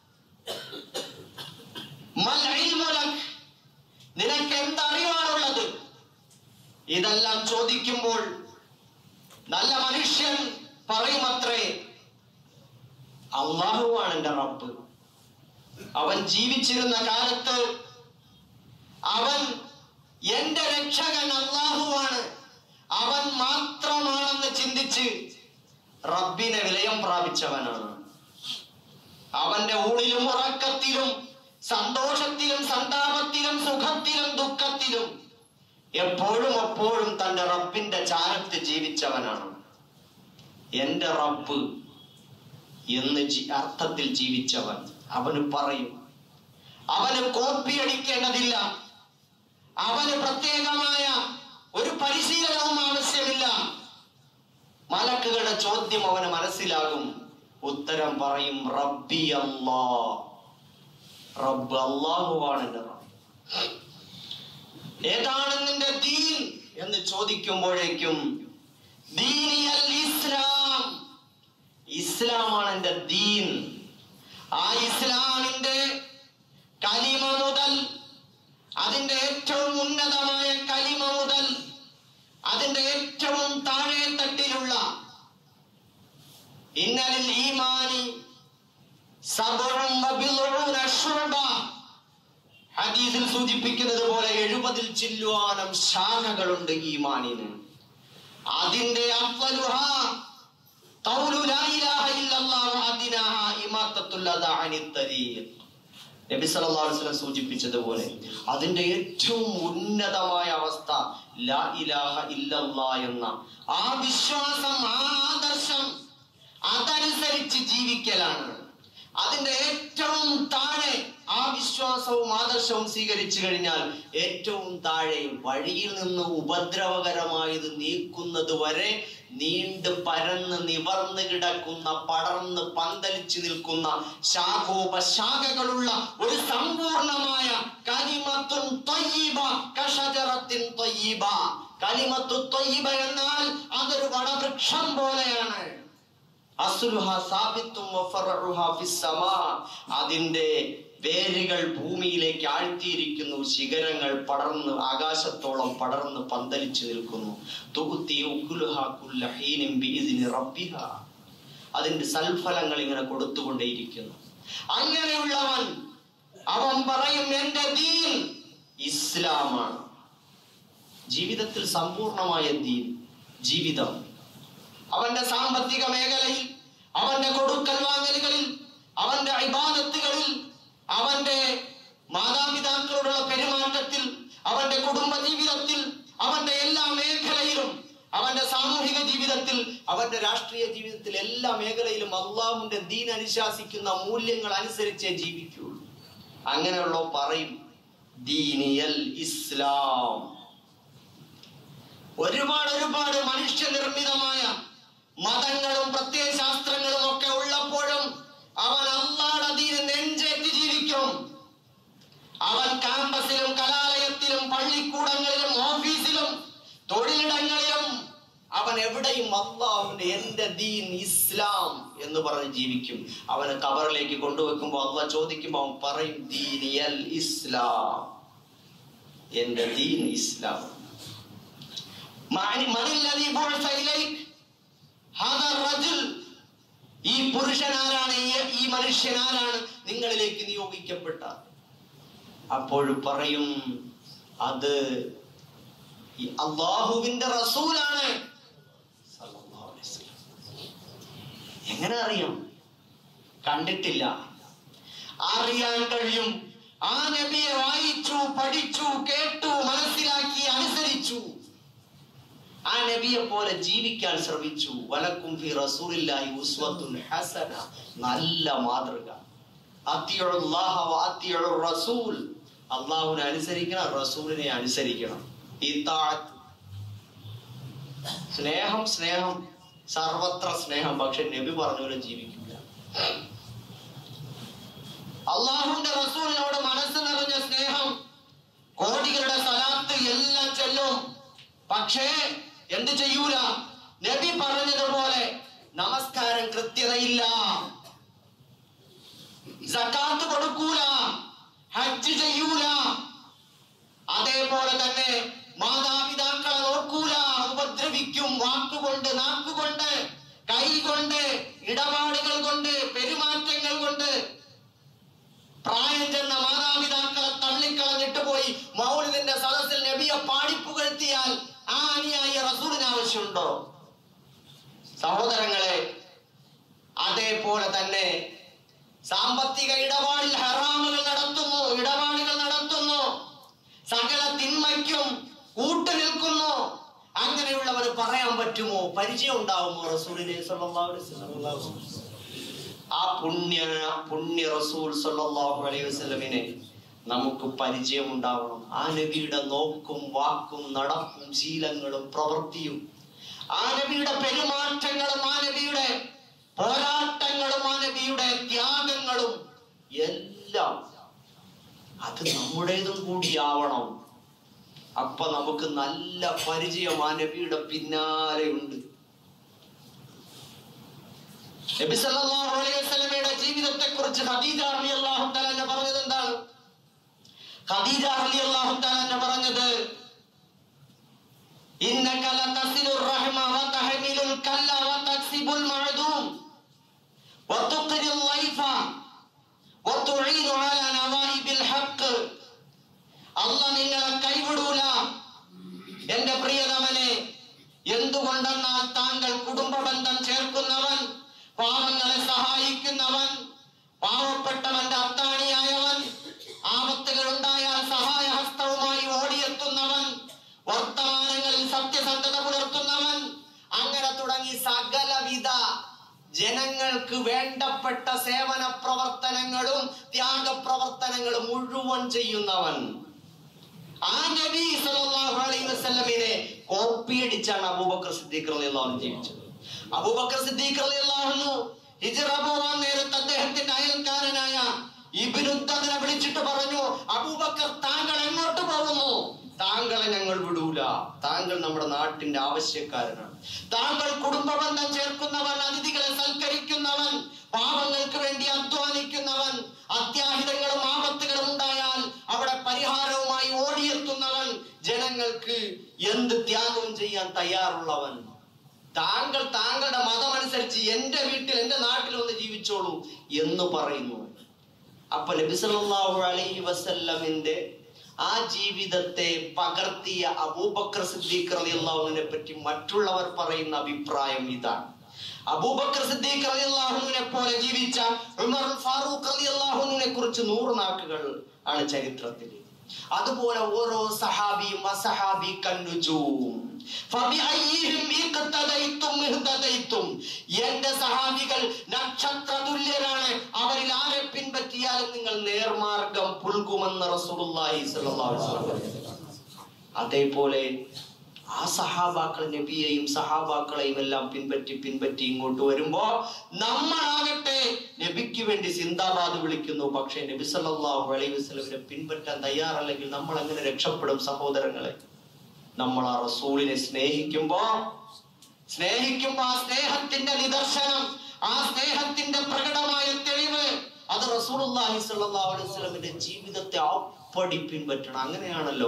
Speaker 1: മൽ ഇൽമു ലക് നിനക്ക് എന്തറിവാണുള്ളത് ഇതെല്ലാം ചോദിക്കുമ്പോൾ നല്ല മനുഷ്യൻ പറയുമത്രേ അള്ളാഹുവാണ് എന്റെ റബ്ബ് അവൻ ജീവിച്ചിരുന്ന കാലത്ത് അവൻ എന്റെ രക്ഷകൻ അള്ളാഹുവാണ് അവൻ മാത്രമാണെന്ന് ചിന്തിച്ച് റബ്ബിനെ വിലയം പ്രാപിച്ചവനാണ് അവന്റെ ഊണിലും ഉറക്കത്തിലും സന്തോഷത്തിലും സന്താപത്തിലും സുഖത്തിലും ദുഃഖത്തിലും എപ്പോഴും എപ്പോഴും തന്റെ റബ്ബിന്റെ ചാരത്ത് ജീവിച്ചവനാണ് എന്റെ റബ്ബ് എന്ന് ജി- അർത്ഥത്തിൽ ജീവിച്ചവൻ അവന് പറയും അവന് കോപ്പി അടിക്കേണ്ടതില്ല അവന് പ്രത്യേകമായ ഒരു പരിശീലനവും ആവശ്യമില്ല മലക്കുകളുടെ ചോദ്യം അവന് മനസ്സിലാകും ഉത്തരം പറയും റബ്ബി അല്ലാ റബ്ബ് അള്ളാഹുവാണ് എന്റെ റബ്ബ് ഏതാണ് നിന്റെ ദീൻ എന്ന് ചോദിക്കുമ്പോഴേക്കും ദീനിയൽ ഇസ്ലാം ഇസ്ലാമാണ് എന്റെ ദീൻ ആ ഇസ്ലാമിന്റെ കലിമ മുതൽ അതിന്റെ ഏറ്റവും ഉന്നതമായ കലിമ മുതൽ അതിന്റെ ഏറ്റവും താഴെ തട്ടിലുള്ള ഇന്നലിൽ ഈമാനി സബറും വബിളുന ശുഅബ ഹദീസിൽ സൂചിപ്പിക്കുന്നത് പോലെ എഴുപതിൽ ചില്ലുവാനം ശാഖകളുണ്ട് ഈമാനിന് അതിന്റെ അഫ്വലുഹ ഖൗലു ലാ ഇലാഹ ഇല്ലല്ലാഹു അദിനാഹ ഇമാത്തത്തുൽ അദാ അനിത് തരീഖ് നബി സല്ലല്ലാഹു അലൈഹി വസല്ലം സൂചിപ്പിച്ചതുപോലെ അതിന്റെ ഏറ്റവും ഉന്നതമായ അവസ്ഥ ലാ ഇലാഹ ഇല്ലല്ലാ എന്ന ആ വിശ്വാസം ആ ആദർശം അതനുസരിച്ച് ജീവിക്കലാണ് അതിന്റെ ഏറ്റവും താഴെ ആ വിശ്വാസവും ആദർശവും സ്വീകരിച്ചു കഴിഞ്ഞാൽ ഏറ്റവും താഴെ വഴിയിൽ നിന്ന് ഉപദ്രവകരമായത് നീക്കുന്നത് വരെ നീണ്ട് പരന്ന് നിവർന്ന് കിടക്കുന്ന പടർന്ന് പന്തലിച്ചു നിൽക്കുന്ന ശാഖോപശാഖകളുള്ള ഒരു സമ്പൂർണമായ കലിമത്തുൻ ത്വയ്യിബ കഷജറത്തിൻ ത്വയ്യിബ കലിമത്തു ത്വയ്യിബ എന്നാൽ അതൊരു വടവൃക്ഷം പോലെയാണ് അസ്ലുഹ സാബിത്തും വഫറഉഹ ഫിസ്സമാ. അതിന്റെ വേരുകൾ ഭൂമിയിലേക്ക് ആഴ്ത്തിയിരിക്കുന്നു ശിഖരങ്ങൾ പടർന്ന് ആകാശത്തോളം പടർന്ന് പന്തലിച്ചു നിൽക്കുന്നു തുകുത്തി ഉക്കുലുഹ കുല്ല ഹീനിൻ ബിഇദ്നി റബ്ബിഹ. അതിന്റെ സൽഫലങ്ങൾ ഇങ്ങനെ കൊടുത്തുകൊണ്ടേയിരിക്കുന്നു അങ്ങനെയുള്ളവൻ അവൻ പറയും എന്റെ ദീൻ ഇസ്ലാമാണ് ജീവിതത്തിൽ സമ്പൂർണമായ ദീൻ ജീവിതം അവന്റെ സാമ്പത്തിക മേഖലയിൽ അവന്റെ കൊടുക്കൽ വാങ്ങലുകളിൽ അവന്റെ ഇബാദത്തുകളിൽ അവന്റെ മാതാപിതാക്കളോടുള്ള പെരുമാറ്റത്തിൽ അവന്റെ കുടുംബ ജീവിതത്തിൽ അവന്റെ എല്ലാ മേഖലയിലും അവന്റെ സാമൂഹിക ജീവിതത്തിൽ അവന്റെ രാഷ്ട്രീയ ജീവിതത്തിൽ എല്ലാ മേഖലയിലും അള്ളാഹുവിന്റെ ദീൻ അനുശാസിക്കുന്ന മൂല്യങ്ങൾ അനുസരിച്ചേ ജീവിക്കുള്ളൂ അങ്ങനെയുള്ള പറയും ദീനിയൽ ഇസ്ലാം ഒരുപാട് ഒരുപാട് മനുഷ്യനിർമ്മിതമായ മതങ്ങളും പ്രത്യയശാസ്ത്രങ്ങളും ഒക്കെ ഉള്ളപ്പോഴും അവൻ അള്ളാടെ ദീന് നെഞ്ചേറ്റ് ജീവിക്കും അവൻ ക്യാമ്പസിലും കലാലയത്തിലും പള്ളിക്കൂടങ്ങളിലും ഓഫീസിലും തൊഴിലിടങ്ങളിലും അവൻ എവിടെയും അള്ളാഹുവിന്റെ എന്റെ ദീൻ ഇസ്ലാം എന്ന് പറഞ്ഞ് ജീവിക്കും അവന് കബറിലേക്ക് കൊണ്ടുവെക്കുമ്പോ അള്ളാഹ് ചോദിക്കുമ്പോ അവൻ പറയും ദീനിയൽ ഇസ്ലാം എന്റെ ദീൻ ഇസ്ലാം മഅനി- മനില്ലദീ ബുഅസ ഇലൈക്? ഹാദാ റജുൽ. ഈ പുരുഷൻ ആരാണ് ഈ- ഈ മനുഷ്യൻ ആരാണ് നിങ്ങളിലേക്ക് നിയോഗിക്കപ്പെട്ട അപ്പോൾ പറയും അത് ഈ അള്ളാഹുവിന്റെ റസൂലാണ് സല്ലല്ലാഹു അലൈഹി വസല്ലം. എങ്ങനെ അറിയാം കണ്ടിട്ടില്ല അറിയാൻ കഴിയും ആ നബിയെ വായിച്ചു പഠിച്ചു കേട്ടു മനസ്സിലാക്കി അനുസരിച്ചു ആ നബിയെ പോലെ ജീവിക്കാൻ ശ്രമിച്ചു വലക്കും ഫി റസൂലില്ലാഹി ഉസ്വത്തുൻ ഹസന നല്ല മാതൃക അത്തിയുള്ളാഹ വാത്തിയുള്ള റസൂൽ അള്ളാഹുവിനെ അനുസരിക്കണം റസൂലിനെ അനുസരിക്കണം ഇത്താഅത്ത് സ്നേഹം സ്നേഹം സർവത്ര സ്നേഹം പക്ഷെ നബി പറഞ്ഞ പോലെ ജീവിക്കില്ല അള്ളാഹുവിന്റെ റസൂലിനോട് മനസ്സ് നിറഞ്ഞ സ്നേഹം കോടികളുടെ സ്ഥലത്ത് എല്ലാം ചെല്ലും പക്ഷേ എന്ത് ചെയ്യൂല നബി പറഞ്ഞതുപോലെ നമസ്കാരം കൃത്യതയില്ല സക്കാത്ത് കൊടുക്കൂല ഹജ്ജ് ചെയ്യൂല അതേപോലെ തന്നെ മാതാപിതാക്കളെ നോക്കൂല ഉപദ്രവിക്കും വാക്കുകൊണ്ട് നാക്കുകൊണ്ട് കൈ കൊണ്ട് ഇടപാടുകൾ കൊണ്ട് പെരുമാറ്റങ്ങൾ കൊണ്ട് പ്രായം ചെന്ന മാതാപിതാക്കളെ തള്ളിക്കളഞ്ഞിട്ട് പോയി മൗലിദിന്റെ സദസ്സിൽ നബിയെ പാടിപ്പുകഴ്ത്തിയാൽ ആ അനുയായി റസൂലിന് ആവശ്യമുണ്ടോ സഹോദരങ്ങളെ അതേപോലെ തന്നെ സാമ്പത്തിക ഇടപാടിൽ ഹറാമുകൾ നടത്തുന്നു ഇടപാടുകൾ നടത്തുന്നു സകല തിന്മയ്ക്കും കൂട്ടു നിൽക്കുന്നു അങ്ങനെയുള്ളവർ പറയാൻ പറ്റുമോ പരിചയം ഉണ്ടാവുമോ റസൂലിനെ സല്ലല്ലാഹു അലൈഹി വസല്ലം? ആ പുണ്യ പുണ്യ റസൂൽ സല്ലല്ലാഹു അലൈഹി വസല്ലമിനെ നമുക്ക് പരിചയം ഉണ്ടാവണം ആ നബിയുടെ നോക്കും വാക്കും നടപ്പും ശീലങ്ങളും പ്രവൃത്തിയും ആ നബിയുടെ പെരുമാറ്റങ്ങളും ആ നബിയുടെ പോരാട്ടങ്ങളും ആ നബിയുടെ ത്യാഗങ്ങളും എല്ലാം അത് നമ്മുടേതും കൂടിയാവണം അപ്പൊ നമുക്ക് നല്ല പരിചയം ആ നബിയുടെ പിന്നാലെയുണ്ട് നബി സല്ലല്ലാഹു അലൈഹി വസല്ലമയുടെ ജീവിതത്തെ കുറിച്ച് ഖദീജ റളിയല്ലാഹു തആല പറഞ്ഞത് എന്താണ് ഖദീജ റളിയല്ലാഹു തആല പറഞ്ഞത് ഇന്നക ലതസിലുർ റഹ്മ വതഹമിലുൽ കല്ല വതക്സിബുൽ മഅദൂം വതുഖ്രിൽ ലൈഫ വതുഈനു അലാ നവായിബിൽ ഹഖ് അല്ലാഹ് നിങ്ങളെ കൈവിടൂല എന്റെ പ്രിയതമനെ എന്തുകൊണ്ടെന്നാൽ താങ്കൾ കുടുംബ ബന്ധം ചേർക്കുന്നവൻ പാവങ്ങളെ സഹായിക്കുന്നവൻ പാവപ്പെട്ടവന്റെ അത്താണിയായവൻ ആപത്തുകൾ ഉണ്ടായാൽ സഹായഹസ്തവുമായി ഓടിയെത്തുന്നവൻ വർത്തമാനങ്ങളിൽ സത്യസന്ധത പുലർത്തുന്നവൻ അങ്ങനെ തുടങ്ങി സകലവിധ ജനങ്ങൾക്ക് വേണ്ടപ്പെട്ട സേവന പ്രവർത്തനങ്ങളും ത്യാഗപ്രവർത്തനങ്ങളും മുഴുവൻ ചെയ്യുന്നവൻ ആ നബി സല്ലല്ലാഹു അലൈഹി വസല്ലമിനെ കോപ്പിയടിച്ചാണ് അബൂബക്കർ സിദ്ദീഖ് റളിയല്ലാഹു അൻഹു ജീവിച്ചത് അബൂബക്കർ സിദ്ദീഖ് റളിയല്ലാഹു അൻഹു ഹിജ്റ പോവാൻ നേരത്ത് അദ്ദേഹത്തിന്റെ അയൽക്കാരനായ ഇബ്നുദ്ദനെ വിളിച്ചിട്ട് പറഞ്ഞു അബൂബക്കർ താങ്കൾ എങ്ങോട്ട് പോകുന്നു താങ്കളെ ഞങ്ങൾ വിടൂല താങ്കൾ നമ്മുടെ നാട്ടിന്റെ ആവശ്യക്കാരനാണ് താങ്കൾ കുടുംബ ബന്ധം ചേർക്കുന്നവൻ അതിഥികളെ സൽക്കരിക്കുന്നവൻ പാവങ്ങൾക്ക് വേണ്ടി അധ്വാനിക്കുന്നവൻ അത്യാഹിതങ്ങളും ആപത്തുകളും ഉണ്ടായാൽ അവിടെ പരിഹാരവുമായി ഓടിയെത്തുന്നവൻ ജനങ്ങൾക്ക് എന്ത് ത്യാഗവും ചെയ്യാൻ തയ്യാറുള്ളവൻ താങ്കൾ താങ്കളുടെ മതമനുസരിച്ച് അനുസരിച്ച് എന്റെ വീട്ടിൽ എന്റെ നാട്ടിൽ ഒന്ന് ജീവിച്ചോളൂ എന്ന് പറയുന്നു അപ്പൊ നബി സല്ലല്ലാഹു അലൈഹി വസല്ലമിന്റെ ആ ജീവിതത്തെ പകർത്തിയ അബൂബക്കർ സിദ്ദീഖ് റളിയല്ലാഹുവിനെ പറ്റി മറ്റുള്ളവർ പറയുന്ന അഭിപ്രായം ഇതാണ് അബൂബക്കർ സിദ്ദീഖ് റളിയല്ലാഹുവിനെ പോലെ ജീവിച്ച ഉമർ ഫാറൂഖ് റളിയല്ലാഹുവിനെ കുറിച്ച് നൂറ് നാക്കുകൾ ആണ് ചരിത്രത്തിൽ അതുപോലെ ഓരോ സഹാബിയും അസഹാബി കന്നുജൂം ഫബിഅയ്യിഹിം ഇഖ്തദൈതും ഇഹ്തദൈതും എന്റെ സഹാബികൾ നക്ഷത്ര തുല്യരാണ് അവരിൽ ആരെ പിൻപറ്റിയാലും നിങ്ങൾ നേർമാർഗം പുൽകുമെന്ന് റസൂലുള്ളാഹി സ്വല്ലല്ലാഹു അലൈഹി വസല്ലം പറഞ്ഞു. അതേപോലെ ആ സഹാബാക്കൾ നബിയെയും സഹാബാക്കളെയും എല്ലാം പിൻപറ്റി പിൻപറ്റി ഇങ്ങോട്ട് വരുമ്പോ നമ്മളാകട്ടെ നബിക്ക് വേണ്ടി സിന്ദാബാദ് വിളിക്കുന്നു പക്ഷേ നബി സല്ലല്ലാഹു അലൈഹി വസല്ലമിനെ പിൻപറ്റാൻ തയ്യാറല്ലെങ്കിൽ നമ്മൾ എങ്ങനെ രക്ഷപ്പെടും സഹോദരങ്ങളെ നമ്മൾ ആ റസൂലിനെ സ്നേഹിക്കുമ്പോ സ്നേഹിക്കുമ്പോ ആ സ്നേഹത്തിന്റെ നിദർശനം ആ സ്നേഹത്തിന്റെ പ്രകടമായ തെളിവ് അത് റസൂലുള്ളാഹി സ്വല്ലല്ലാഹു അലൈഹി വസല്ലമിന്റെ ജീവിതത്തെ അപ്പടി പിൻപറ്റണം അങ്ങനെയാണല്ലോ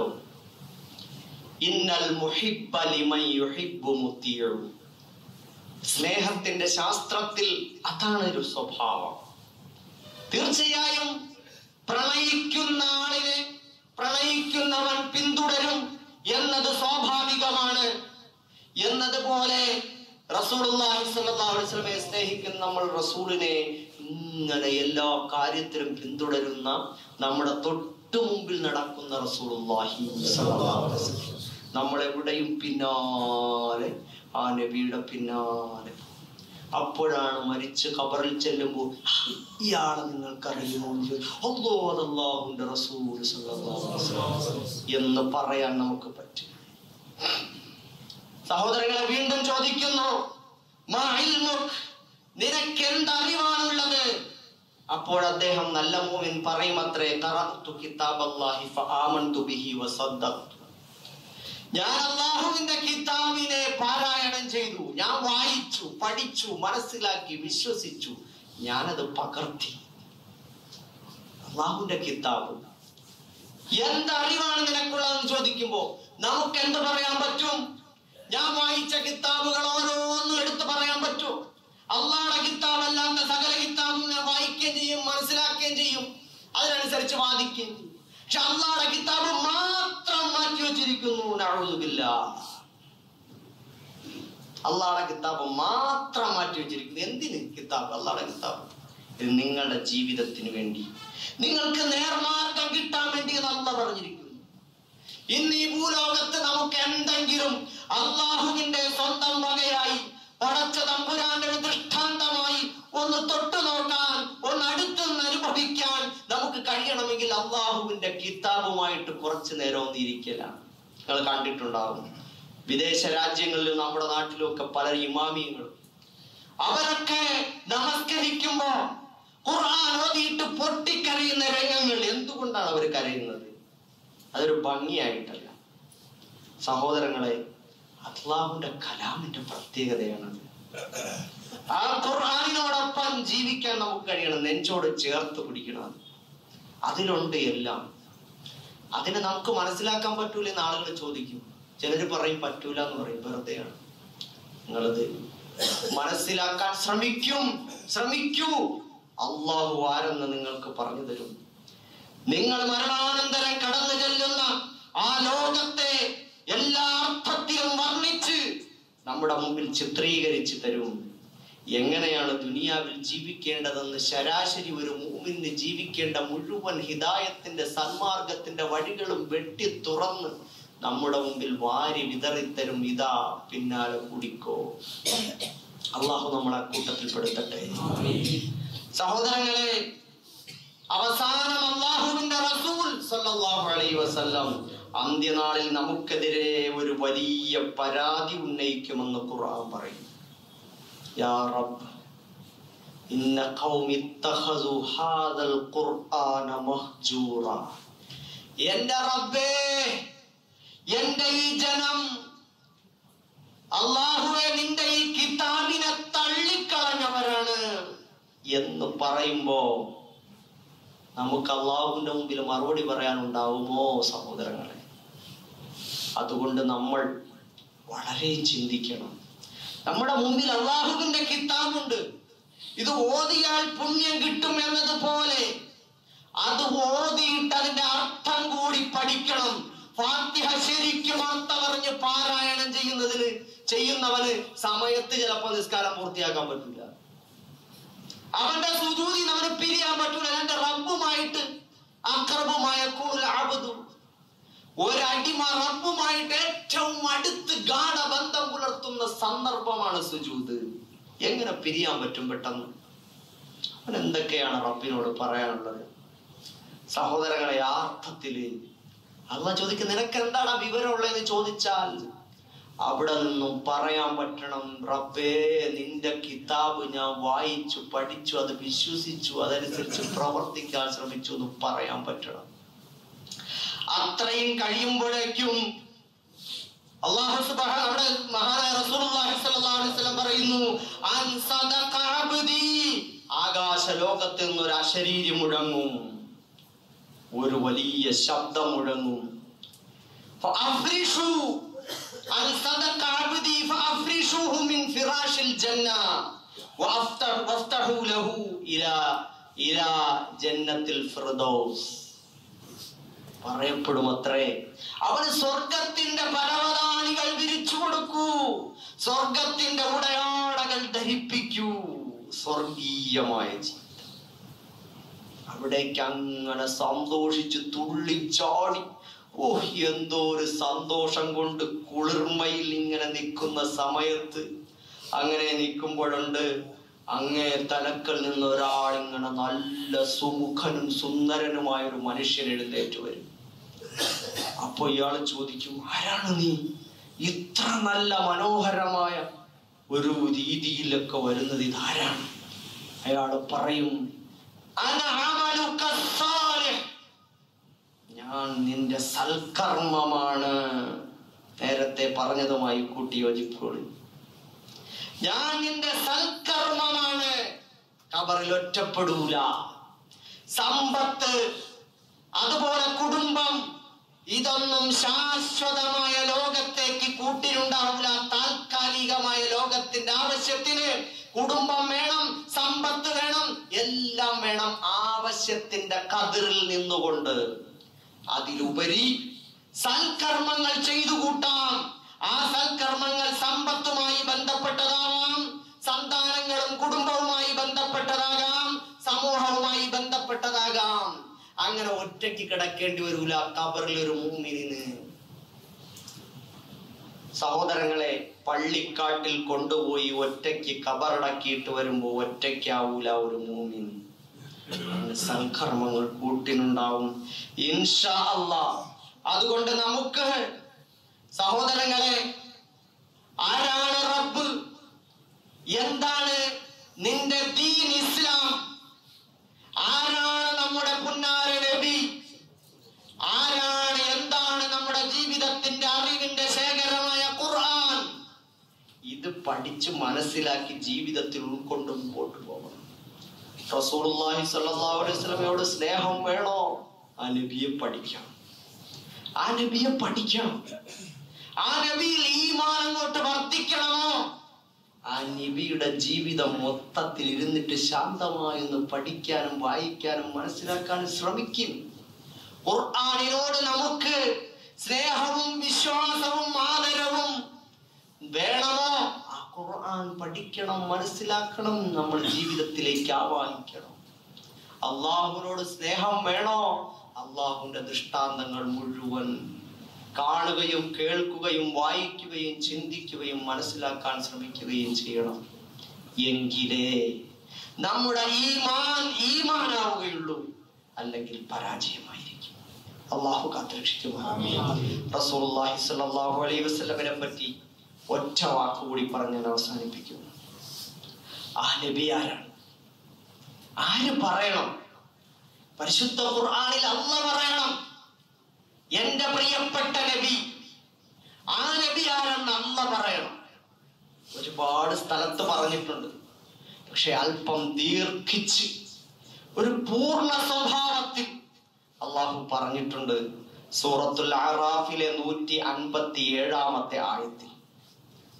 Speaker 1: ഇന്നൽ മുഹിബ്ബ ലിമൻ യുഹിബ്ബു മുത്തിയു സ്നേഹത്തിന്റെ ശാസ്ത്രത്തിൽ അതാണ് ഒരു സ്വഭാവം തീർച്ചയായും പ്രണയിക്കുന്ന ആളിനെ പ്രണയിക്കുന്നവൻ പിന്തുടരും എന്നത് സ്വാഭാവികമാണ് എന്നതുപോലെ റസൂലുള്ളാഹി സ്വല്ലല്ലാഹു അലൈഹി വസല്ലമയെ സ്നേഹിക്കുന്ന നമ്മൾ റസൂലിനെ ഇങ്ങനെ എല്ലാ കാര്യത്തിലും പിന്തുടരുന്ന നമ്മുടെ തൊട്ടു മുമ്പിൽ നടക്കുന്ന റസൂലുള്ളാഹി സ്വല്ലല്ലാഹു അലൈഹി വസല്ലം നമ്മൾ എവിടെയും പിന്നാലെ ആ നബിയുടെ പിന്നാലെ അപ്പോഴാണ് മരിച്ച് ഖബറിൽ ചെല്ലുമ്പോൾ ഇയാളെ നിങ്ങൾക്കറിയുമോ എന്ന് ചോദിച്ചു. അല്ലോ അത് അല്ലാഹുവിന്റെ റസൂൽ സ്വല്ലല്ലാഹു അലൈഹി വസല്ലം എന്ന് പറയാൻ നമുക്ക് പറ്റും സഹോദരങ്ങളെ വീണ്ടും ചോദിക്കുന്നു മാ ഇൽമുക്? നിനക്ക് എന്ത് അറിവാണുള്ളത് അപ്പോൾ അദ്ദേഹം നല്ല മൂവിൻ പറയും അത്രേ ഖറഅതു കിതാബല്ലാഹി ഫആമൻതു ബിഹി വസദ്ദഖ്തു ഞാൻ അള്ളാഹുവിന്റെ കിതാബിനെ പാരായണം ചെയ്തു ഞാൻ വായിച്ചു പഠിച്ചു മനസ്സിലാക്കി വിശ്വസിച്ചു ഞാനത് പകർത്തി അള്ളാഹുവിന്റെ കിതാബ് എന്ത് അറിവാണ് നിനക്കുള്ളതെന്ന് ചോദിക്കുമ്പോ നമുക്ക് എന്ത് പറയാൻ പറ്റും ഞാൻ വായിച്ച കിതാബുകൾ ഓരോന്നും എടുത്തു പറയാൻ പറ്റും അള്ളാഹുടെ കിതാബ് അല്ലാത്ത സകല കിതാബും ഞാൻ വായിക്കുകയും ചെയ്യും മനസ്സിലാക്കുകയും ചെയ്യും അതിനനുസരിച്ച് വാദിക്കുകയും ചെയ്യും പക്ഷെ അള്ളാഹുടെ കിതാബ് മാത്രം മാറ്റി വെച്ചിരിക്കുന്നു നഅൂദുബില്ല അള്ളാഹുടെ കിതാബ് മാത്രം മാറ്റി വെച്ചിരിക്കുന്നു എന്തിന് കിതാബ് അള്ളാഹുടെ കിതാബ് ഇത് നിങ്ങളുടെ ജീവിതത്തിന് വേണ്ടി നിങ്ങൾക്ക് നേർമാർഗം കിട്ടാൻ വേണ്ടി എന്ന് അള്ള പറഞ്ഞിരിക്കുന്നു ഇന്ന് ഈ ഭൂലോകത്ത് നമുക്ക് എന്തെങ്കിലും അള്ളാഹുവിന്റെ സ്വന്തം വകയായി പടച്ച തമ്പുരാന്റെ ഒരു ദൃഷ്ടാന്തമായി ഒന്ന് തൊട്ടു നോക്കാൻ ഒന്ന് അടുത്ത് നിന്ന് അനുഭവിക്കാൻ നമുക്ക് കഴിയണമെങ്കിൽ അള്ളാഹുവിന്റെ കിതാബുമായിട്ട് കുറച്ചു നേരം ഒന്ന് ഇരിക്കലാണ് നിങ്ങൾ കണ്ടിട്ടുണ്ടാകും വിദേശ രാജ്യങ്ങളിലും നമ്മുടെ നാട്ടിലും ഒക്കെ പല ഇമാമിയങ്ങളും അവരൊക്കെ നമസ്കരിക്കുമ്പോ ഖുർആൻ ഓതിയിട്ട് പൊട്ടിക്കരയുന്ന രംഗങ്ങൾ എന്തുകൊണ്ടാണ് അവർ കരയുന്നത് അതൊരു ഭംഗിയായിട്ടല്ല സഹോദരങ്ങളെ അള്ളാഹുന്റെ കലാമിന്റെ പ്രത്യേകതയാണത് ആ ഖുർആാനിനോടൊപ്പം ജീവിക്കാൻ നമുക്ക് കഴിയണം നെഞ്ചോട് ചേർത്ത് പിടിക്കണം അത്. അതിലുണ്ട് എല്ലാം അതിനെ നമുക്ക് മനസ്സിലാക്കാൻ പറ്റൂല എന്ന് ആളുകൾ ചോദിക്കും ചിലര് പറയും പറ്റൂല എന്ന് പറയും വെറുതെയാണ് നിങ്ങളത് മനസ്സിലാക്കാൻ ശ്രമിക്കും ശ്രമിക്കൂ അള്ളാഹു ആരെന്ന് നിങ്ങൾക്ക് പറഞ്ഞു തരും നിങ്ങൾ മരണാനന്തരം കടന്നു ചെല്ലുന്ന ആ ലോകത്തെ എല്ലാ അർത്ഥത്തിലും വർണ്ണിച്ച് നമ്മുടെ മുമ്പിൽ ചിത്രീകരിച്ച് തരും എങ്ങനെയാണ് ദുനിയാവിൽ ജീവിക്കേണ്ടതെന്ന് ശരാശരി ഒരു മൂമിന് ജീവിക്കേണ്ട മുഴുവൻ ഹിദായത്തിന്റെ സന്മാർഗത്തിന്റെ വഴികളും വെട്ടി തുറന്ന് നമ്മുടെ മുമ്പിൽ വാരി വിതറിത്തരും ഇതാ പിന്നാലെ കുടിക്കോ അള്ളാഹു നമ്മളെ കൂട്ടത്തിൽ പെടുത്തട്ടെ സഹോദരങ്ങളെ അവസാനം അള്ളാഹുവിന്റെ റസൂൽ സല്ലല്ലാഹു അലൈഹി വസല്ലം അന്ത്യനാളിൽ നമുക്കെതിരെ ഒരു വലിയ പരാതി ഉന്നയിക്കുമെന്ന് ഖുർആൻ പറയും യാ റബ്ബ് ഇന്ന ഖൗമി ഇത്തഖസു ഹാദൽ ഖുർആന മഹ്ജൂറ എന്റെ റബ്ബേ എന്റെ ഈ ജനം അള്ളാഹുവെ നിന്റെ ഈ കിതാബിനെ തള്ളിക്കളഞ്ഞവരാണ് എന്ന് പറയുമ്പോ നമുക്ക് അള്ളാഹുവിന്റെ മുമ്പിൽ മറുപടി പറയാനുണ്ടാവുമോ സഹോദരങ്ങളെ അതുകൊണ്ട് നമ്മൾ വളരെ ചിന്തിക്കണം നമ്മുടെ മുമ്പിൽ അള്ളാഹുവിന്റെ കിതാബുണ്ട് ഇത് ഓതിയാൽ പുണ്യം കിട്ടും എന്നതുപോലെ അത് ഓതിയിട്ട് അതിന്റെ അർത്ഥം കൂടി പഠിക്കണം ഫാത്തിഹ ശരിക്കും അർത്ഥം പറഞ്ഞ് പാരായണം ചെയ്യുന്നതിന് ചെയ്യുന്നവന് സമയത്ത് ചിലപ്പോൾ നിസ്കാരം പൂർത്തിയാക്കാൻ പറ്റില്ല അവന്റെ സുജൂതി അവന് പിരിയാൻ പറ്റൂല അവന്റെ റബ്ബുമായിട്ട് അക്രബുമായ കൂടുതൽ അബുദു ഒരടിമ റബ്ബുമായിട്ട് ഏറ്റവും അടുത്ത് ഗാഠബന്ധം പുലർത്തുന്ന സന്ദർഭമാണ് സുജൂത് എങ്ങനെ പിരിയാൻ പറ്റും പെട്ടെന്ന് അവൻ എന്തൊക്കെയാണ് റബ്ബിനോട് പറയാനുള്ളത് സഹോദരങ്ങളെ ആ അർത്ഥത്തില് അല്ല ചോദിക്കും നിനക്ക് എന്താണ് വിവരമുള്ളതെന്ന് ചോദിച്ചാൽ അവിടെ നിന്നും പറയാൻ പറ്റണം റബ്ബേ നിന്റെ കിതാബ് ഞാൻ വായിച്ചു പഠിച്ചു അത് വിശ്വസിച്ചു അതനുസരിച്ച് പ്രവർത്തിക്കാൻ ശ്രമിച്ചു എന്ന് പറയാൻ പറ്റണം അത്രയും കഴിയുമ്പോഴേക്കും അള്ളാഹു സുബ്ഹാന അവിടെ മഹാനായ റസൂലുള്ളാഹി സ്വല്ലല്ലാഹു അലൈഹി വസല്ലം പറയുന്നു അൻ സദഖ അബ്ദി ആകാശ ലോകത്ത് നിന്ന് ഒരു അശരീരി മുഴങ്ങും ഒരു വലിയ ശബ്ദം മുഴങ്ങും فأفرشوا أن صدق عبدي فأفرشوه من فراش الجنة وأفتح- وافتحوا له إلى إلى جنة الفردوس പറയപ്പെടും അത്രേ അവന് സ്വർഗത്തിന്റെ പരവതാനികൾ വിരിച്ചു കൊടുക്കൂ സ്വർഗത്തിന്റെ ഉടയാടകൾ ധരിപ്പിക്കൂ സ്വർഗീയമായ ജീവിതം അവിടേക്ക് അങ്ങനെ സന്തോഷിച്ച് തുള്ളിച്ചാടി ഓ എന്തോ ഒരു സന്തോഷം കൊണ്ട് കുളിർമയിൽ ഇങ്ങനെ നിൽക്കുന്ന സമയത്ത് അങ്ങനെ നിൽക്കുമ്പോഴുണ്ട് അങ്ങേ തലക്കൽ നിന്ന് ഒരാൾ ഇങ്ങനെ നല്ല സുമുഖനും സുന്ദരനുമായ ഒരു മനുഷ്യൻ എഴുന്നേറ്റ് വരും അപ്പൊ ഇയാൾ ചോദിക്കും ആരാണ് നീ ഇത്ര നല്ല മനോഹരമായ ഒരു രീതിയിലൊക്കെ വരുന്നത് ഇതാരാണ് അയാൾ പറയും "അന അമലുക സാലിഹ്." ഞാൻ നിന്റെ സൽക്കർമ്മമാണ് നേരത്തെ പറഞ്ഞതുമായി കൂട്ടി യോജിപ്പോൾ ഞാൻ നിന്റെ സൽക്കർമ്മമാണ് കബറിൽ ഒറ്റപ്പെടൂല സമ്പത്ത് അതുപോലെ കുടുംബം ഇതൊന്നും ശാശ്വതമായ ലോകത്തേക്ക് കൂട്ടിനുണ്ടാവില്ല താൽക്കാലികമായ ലോകത്തിന്റെ ആവശ്യത്തിന് കുടുംബം വേണം സമ്പത്ത് വേണം എല്ലാം വേണം ആവശ്യത്തിന്റെ കതിറിൽ നിന്നുകൊണ്ട് അതിലുപരി സൽക്കർമ്മങ്ങൾ ചെയ്തു കൂട്ടാം ആ സൽക്കർമ്മങ്ങൾ സമ്പത്തുമായി ബന്ധപ്പെട്ടതാവാം സന്താനങ്ങളും കുടുംബവുമായി ബന്ധപ്പെട്ടതാകാം സമൂഹവുമായി ബന്ധപ്പെട്ടതാകാം അങ്ങനെ ഒറ്റയ്ക്ക് കിടക്കേണ്ടി വരൂല കബറിൽ ഒരു മൂമിനിന് സഹോദരങ്ങളെ പള്ളിക്കാട്ടിൽ കൊണ്ടുപോയി ഒറ്റയ്ക്ക് കബറടക്കിയിട്ട് വരുമ്പോ ഒറ്റയ്ക്കാവൂല ഒരു മൂമിൻ അങ്ങനെ സൽക്കർമ്മങ്ങൾ കൂട്ടിനുണ്ടാവും ഇൻഷാ അല്ലാ അതുകൊണ്ട് നമുക്ക് സഹോദരങ്ങളെ ആരാണ് റബ്ബ് എന്താണ് നിന്റെ ദീൻ ഇസ്ലാം ആരാണ് നമ്മുടെ പുന്നാര നബി ആരാണ് എന്താണ് നമ്മുടെ ജീവിതത്തിന്റെ അറിവിന്റെ ശേഖരമായ ഖുർആൻ ഇത് പഠിച്ച് മനസ്സിലാക്കി ജീവിതത്തിൽ ഉൾക്കൊണ്ട് മുമ്പോട്ട് പോകണം റസൂലുള്ളാഹി സ്വല്ലല്ലാഹു അലൈഹി വസല്ലമയോട് സ്നേഹം വേണോ ആ നബിയെ പഠിക്കണം ആ നബിയെ പഠിക്കണം ആ നബിയിൽ ഈമാൻ അങ്ങോട്ട് വർദ്ധിക്കണമോ ആ നബിയുടെ ജീവിതം മൊത്തത്തിൽ ഇരുന്നിട്ട് ശാന്തമായി ഒന്ന് പഠിക്കാനും വായിക്കാനും മനസ്സിലാക്കാനും ശ്രമിക്കും ഖുർആനിനോട് നമുക്ക് സ്നേഹവും വിശ്വാസവും ആദരവും വേണമോ ആ ഖുർആൻ പഠിക്കണം മനസ്സിലാക്കണം നമ്മൾ ജീവിതത്തിലേക്ക് ആവാഹിക്കണം അള്ളാഹുവിനോട് സ്നേഹം വേണോ അള്ളാഹുവിന്റെ ദൃഷ്ടാന്തങ്ങൾ മുഴുവൻ കാണുകയും കേൾക്കുകയും വായിക്കുകയും ചിന്തിക്കുകയും മനസ്സിലാക്കാൻ ശ്രമിക്കുകയും ചെയ്യണം എങ്കിലേ നമ്മുടെ ഈമാൻ ഈമാനാവുകയുള്ളൂ അല്ലെങ്കിൽ പരാജയമായിരിക്കും അള്ളാഹു കാത്തുരക്ഷിക്കുമാറാകട്ടെ. റസൂലുള്ളാഹി സ്വല്ലല്ലാഹു അലൈഹി വസല്ലമയെ പറ്റി ഒറ്റ വാക്കുകൂടി പറഞ്ഞ് ഞാൻ അവസാനിപ്പിക്കുന്നു ആ നബി ആരാണ് ആര് പറയണം പരിശുദ്ധ ഖുർആനിൽ അല്ല പറയണം എന്റെ പ്രിയപ്പെട്ട നബി ആ നബി ആരെന്ന് അല്ല പറയണം ഒരുപാട് സ്ഥലത്ത് പറഞ്ഞിട്ടുണ്ട് പക്ഷെ അല്പം ദീർഘിച്ച് ഒരു പൂർണ്ണ സ്വഭാവത്തിൽ അള്ളാഹു പറഞ്ഞിട്ടുണ്ട് സൂറത്തുൽ അറാഫിലെ നൂറ്റി അൻപത്തി ഏഴാമത്തെ ആയത്തിൽ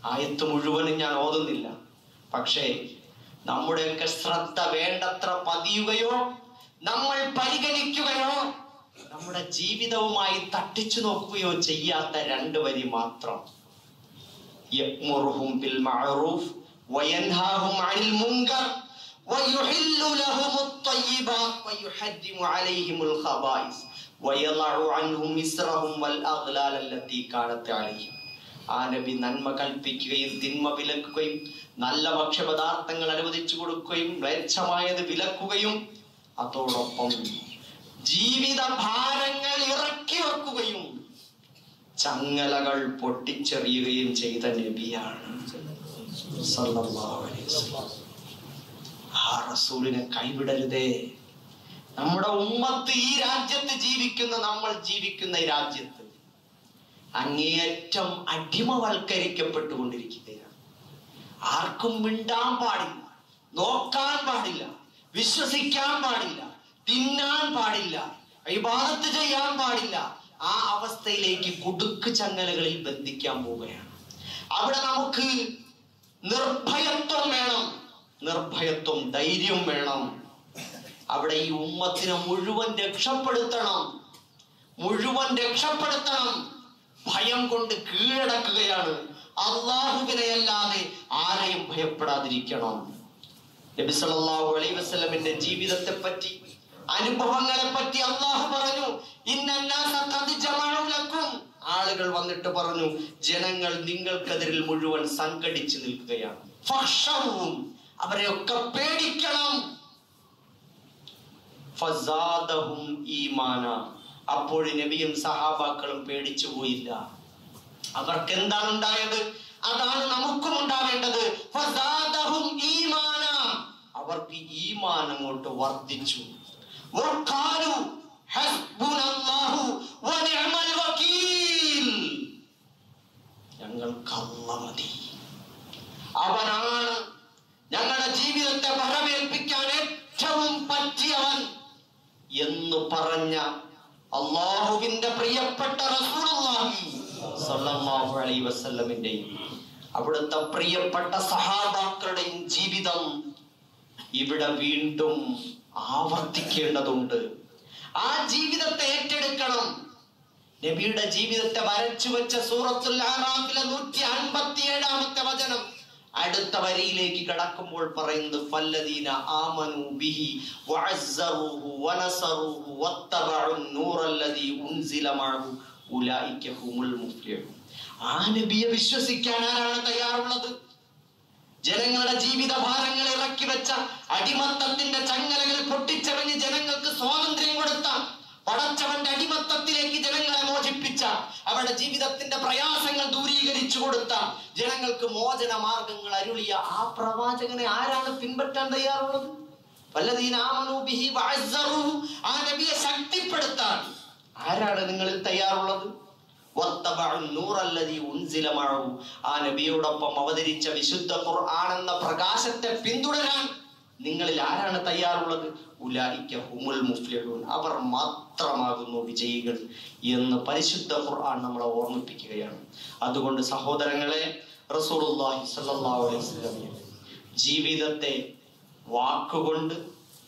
Speaker 1: ആയത്ത് മുഴുവനും ഞാൻ ഓതുന്നില്ല പക്ഷേ നമ്മുടെയൊക്കെ ശ്രദ്ധ വേണ്ടത്ര പതിയുകയോ നമ്മൾ പരിഗണിക്കുകയോ നമ്മുടെ ജീവിതവുമായി തട്ടിച്ചു നോക്കുകയോ ചെയ്യാത്ത രണ്ട് വരി മാത്രം يأمرهم بالمعروف وينهاهم عن المنكر ويحل لهم الطيبات ويحرم عليهم الخبائث ويضع عنهم إسرهم والأغلال التي كانت عليهم ആ നബി നന്മ കൽപ്പിക്കുകയും തിന്മ വിലക്കുകയും നല്ല ഭക്ഷ്യപദാർത്ഥങ്ങൾ അനുവദിച്ചു കൊടുക്കുകയും മ്ലേച്ഛമായത് വിലക്കുകയും അതോടൊപ്പം ജീവിത ഭാരങ്ങൾ ഇറക്കി വെക്കുകയും ചങ്ങലകൾ പൊട്ടിച്ചെറിയുകയും ചെയ്ത നബിയാണ് സല്ലല്ലാഹു അലൈഹി വസല്ലം. ആ റസൂലിനെ കൈവിടരുതേ നമ്മുടെ ഉമ്മത്ത് ഈ രാജ്യത്ത് ജീവിക്കുന്ന നമ്മൾ ജീവിക്കുന്ന ഈ രാജ്യത്ത് അങ്ങേയറ്റം അടിമവൽക്കരിക്കപ്പെട്ടുകൊണ്ടിരിക്കുകയാണ് ആർക്കും മിണ്ടാൻ പാടില്ല നോക്കാൻ പാടില്ല വിശ്വസിക്കാൻ പാടില്ല തിന്നാൻ പാടില്ല ഇബാദത്ത് ചെയ്യാൻ പാടില്ല ആ അവസ്ഥയിലേക്ക് കുടുക്ക് ചങ്ങലകളിൽ ബന്ധിക്കാൻ പോവുകയാണ് അവിടെ നമുക്ക് നിർഭയത്വം വേണം നിർഭയത്വം ധൈര്യം വേണം അവിടെ ഈ ഉമ്മത്തിനെ മുഴുവൻ രക്ഷപ്പെടുത്തണം മുഴുവൻ രക്ഷപ്പെടുത്തണം ഭയം കൊണ്ട് കീഴടക്കുകയാണ് അള്ളാഹുവിനെ അല്ലാതെ ആരെയും ഭയപ്പെടാതിരിക്കണം നബി സല്ലല്ലാഹു അലൈഹി വസല്ലമിന്റെ ജീവിതത്തെ പറ്റി അനുഭവങ്ങളെ പറ്റി അള്ളാഹു പറഞ്ഞു ഇന്നന്നാസ ഖദ് ജമഉ ലക്കും ആളുകൾ വന്നിട്ട് പറഞ്ഞു ജനങ്ങൾ നിങ്ങൾക്കെതിരിൽ മുഴുവൻ സംഘടിച്ചു നിൽക്കുകയാണ് ഫഖ്ഷവും അവരെയൊക്കെ പേടിക്കണം ഫസാദഹും ഈമാന അപ്പോൾ നബിയും സഹാബാക്കളും പേടിച്ചു പോയില്ല അവർക്ക് എന്താണ് ഉണ്ടായത് അതാണ് നമുക്കും ഉണ്ടാവേണ്ടത് ഫസാദഹും ഈമാന അവർക്ക് ഈമാൻ അങ്ങോട്ട് വർദ്ധിച്ചു വഖാലു ഹസ്ബുനല്ലാഹു വനിഅമൽ വകീൽ ഞങ്ങൾക്ക് അല്ല മതി അവനാണ് ഞങ്ങളുടെ ജീവിതത്തെ വരവേൽപ്പിക്കാൻ ഏറ്റവും പറ്റിയവൻ എന്ന് പറഞ്ഞ അള്ളാഹുവിന്റെ പ്രിയപ്പെട്ട റസൂലുള്ളാഹി സ്വല്ലല്ലാഹു അലൈഹി വസല്ലമിന്റെയും അവിടുത്തെ പ്രിയപ്പെട്ട സഹാബാക്കളുടെയും ജീവിതം ഇവിടെ വീണ്ടും ആവർത്തിക്കേണ്ടതുണ്ട് ആ ജീവിതത്തെ ഏറ്റെടുക്കണം നബിയുടെ ജീവിതത്തെ വരച്ചു വെച്ച സൂറത്തുൽ ആറാഫിലെ നൂറ്റി അൻപത്തി ഏഴാമത്തെ വചനം അടുത്ത വരിയിലേക്ക് കടക്കുമ്പോൾ പറയുന്നത് ഫല്ലദീന ആമനു ബിഹി വഅസ്സറൂഹു വനസറൂഹു വത്തബഉ നൂറല്ലദീ ഉൻസില മഅഹു ഉലൈക ഹുമുൽ മുഫ്ലിഹൂൻ ആ നബിയെ വിശ്വസിക്കാൻ ആരാണ് തയ്യാറുള്ളത് ജനങ്ങളുടെ ജീവിത ഭാരങ്ങൾ ഇറക്കി വെച്ച അടിമത്തത്തിന്റെ ചങ്ങലകൾ പൊട്ടിച്ചെറിഞ്ഞ് ജനങ്ങൾക്ക് സ്വാതന്ത്ര്യം കൊടുത്ത പടച്ചവന്റെ അടിമത്തത്തിലേക്ക് ജനങ്ങളെ മോചിപ്പിച്ച അവരുടെ ജീവിതത്തിന്റെ പ്രയാസങ്ങൾ ദൂരീകരിച്ചു കൊടുത്ത ജനങ്ങൾക്ക് മോചന മാർഗങ്ങൾ അരുളിയ ആ പ്രവാചകനെ ആരാണ് പിൻപറ്റാൻ തയ്യാറുള്ളത് വല്ലദീന ആമനൂ ബിഹി വഅസ്സറൂഹു. ആ നബിയെ ശക്തിപ്പെടുത്താൻ ആരാണ് നിങ്ങളിൽ തയ്യാറുള്ളത് വത്തബഉ നൂറല്ലദീ ഉൻസില മഅഹു. ആ നബിയോടൊപ്പം അവതരിച്ച വിശുദ്ധ ഖുർആൻ എന്ന പ്രകാശത്തെ പിന്തുടരാൻ നിങ്ങളിൽ ആരാണ് തയ്യാറുള്ളത് ഉലായിക്ക ഹുമുൽ മുഫ്ലിഹൂൻ അവർ മാത്രമാകുന്നു വിജയികൾ എന്ന് പരിശുദ്ധ ഖുർആൻ നമ്മളെ ഓർമ്മിപ്പിക്കുകയാണ് അതുകൊണ്ട് സഹോദരങ്ങളെ റസൂലുള്ളാഹി സ്വല്ലല്ലാഹു അലൈഹി വസല്ലം ജീവിതത്തെ വാക്കുകൊണ്ട്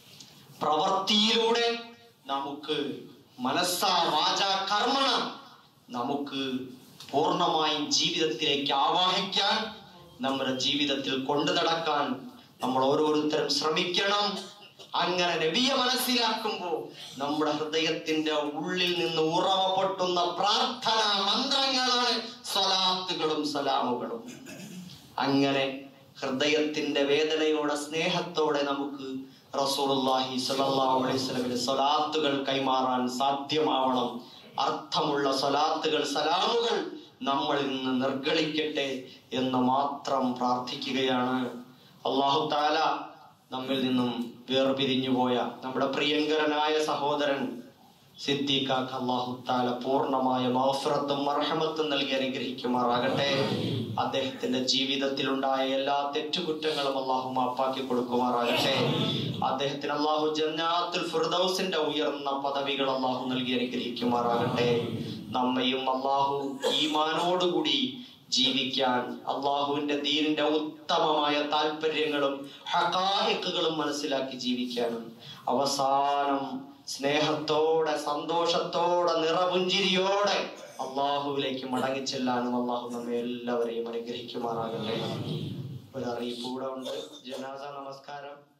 Speaker 1: പ്രവൃത്തിയിലൂടെ നമുക്ക് മനസ്സാ വാച കർമ്മണ നമുക്ക് പൂർണ്ണമായും ജീവിതത്തിലേക്ക് ആവാഹിക്കാൻ നമ്മുടെ ജീവിതത്തിൽ കൊണ്ടു നടക്കാൻ നമ്മൾ ഓരോരുത്തരും ശ്രമിക്കണം അങ്ങനെ നബിയെ മനസ്സിലാക്കുമ്പോൾ നമ്മുടെ ഹൃദയത്തിന്റെ ഉള്ളിൽ നിന്ന് ഉറവ പൊട്ടുന്ന പ്രാർത്ഥന മന്ത്രങ്ങളാണ് സ്വലാത്തുകളും സലാമുകളും അങ്ങനെ ഹൃദയത്തിന്റെ വേദനയോടെ സ്നേഹത്തോടെ നമുക്ക് റസൂലുള്ളാഹി സ്വല്ലല്ലാഹു അലൈഹി വസല്ലമയുടെ സ്വലാത്തുകൾ കൈമാറാൻ സാധ്യമാവണം അർത്ഥമുള്ള സ്വലാത്തുകൾ സലാമുകൾ നമ്മളിൽ നിന്ന് നിർഗളിക്കട്ടെ എന്ന് മാത്രം പ്രാർത്ഥിക്കുകയാണ് അള്ളാഹു താല നമ്മിൽ നിന്നും വേർപിരിഞ്ഞു പോയ നമ്മുടെ പ്രിയങ്കരനായ സഹോദരൻ സിദ്ദീഖാക്ക് അള്ളാഹു താല പൂർണ്ണമായ മൗഫറത്തും മർഹമത്തും നൽകി അനുഗ്രഹിക്കുമാറാകട്ടെ അദ്ദേഹത്തിന്റെ ജീവിതത്തിൽ ഉണ്ടായ എല്ലാ തെറ്റുകുറ്റങ്ങളും അള്ളാഹു മാപ്പാക്കി കൊടുക്കുമാറാകട്ടെ അദ്ദേഹത്തിന് അള്ളാഹു ജന്നാത്തുൽ ഫിർദൗസിന്റെ ഉയർന്ന പദവികൾ അള്ളാഹു നൽകി അനുഗ്രഹിക്കുമാറാകട്ടെ നമ്മയും അള്ളാഹു ഈമാനോടുകൂടി ജീവിക്കാൻ അള്ളാഹുവിന്റെ ദീനിന്റെ ഉത്തമമായ താല്പര്യങ്ങളും ഹക്കായിക്കുകളും മനസ്സിലാക്കി ജീവിക്കാനും അവസാനം സ്നേഹത്തോടെ സന്തോഷത്തോടെ നിറപുഞ്ചിരിയോടെ അള്ളാഹുവിലേക്ക് മടങ്ങിച്ചെല്ലാനും അള്ളാഹു നമ്മെ എല്ലാവരെയും അനുഗ്രഹിക്കുമാറാകട്ടെ ഒരു അറിയിപ്പ് കൂടെ ഉണ്ട് ജനാസ നമസ്കാരം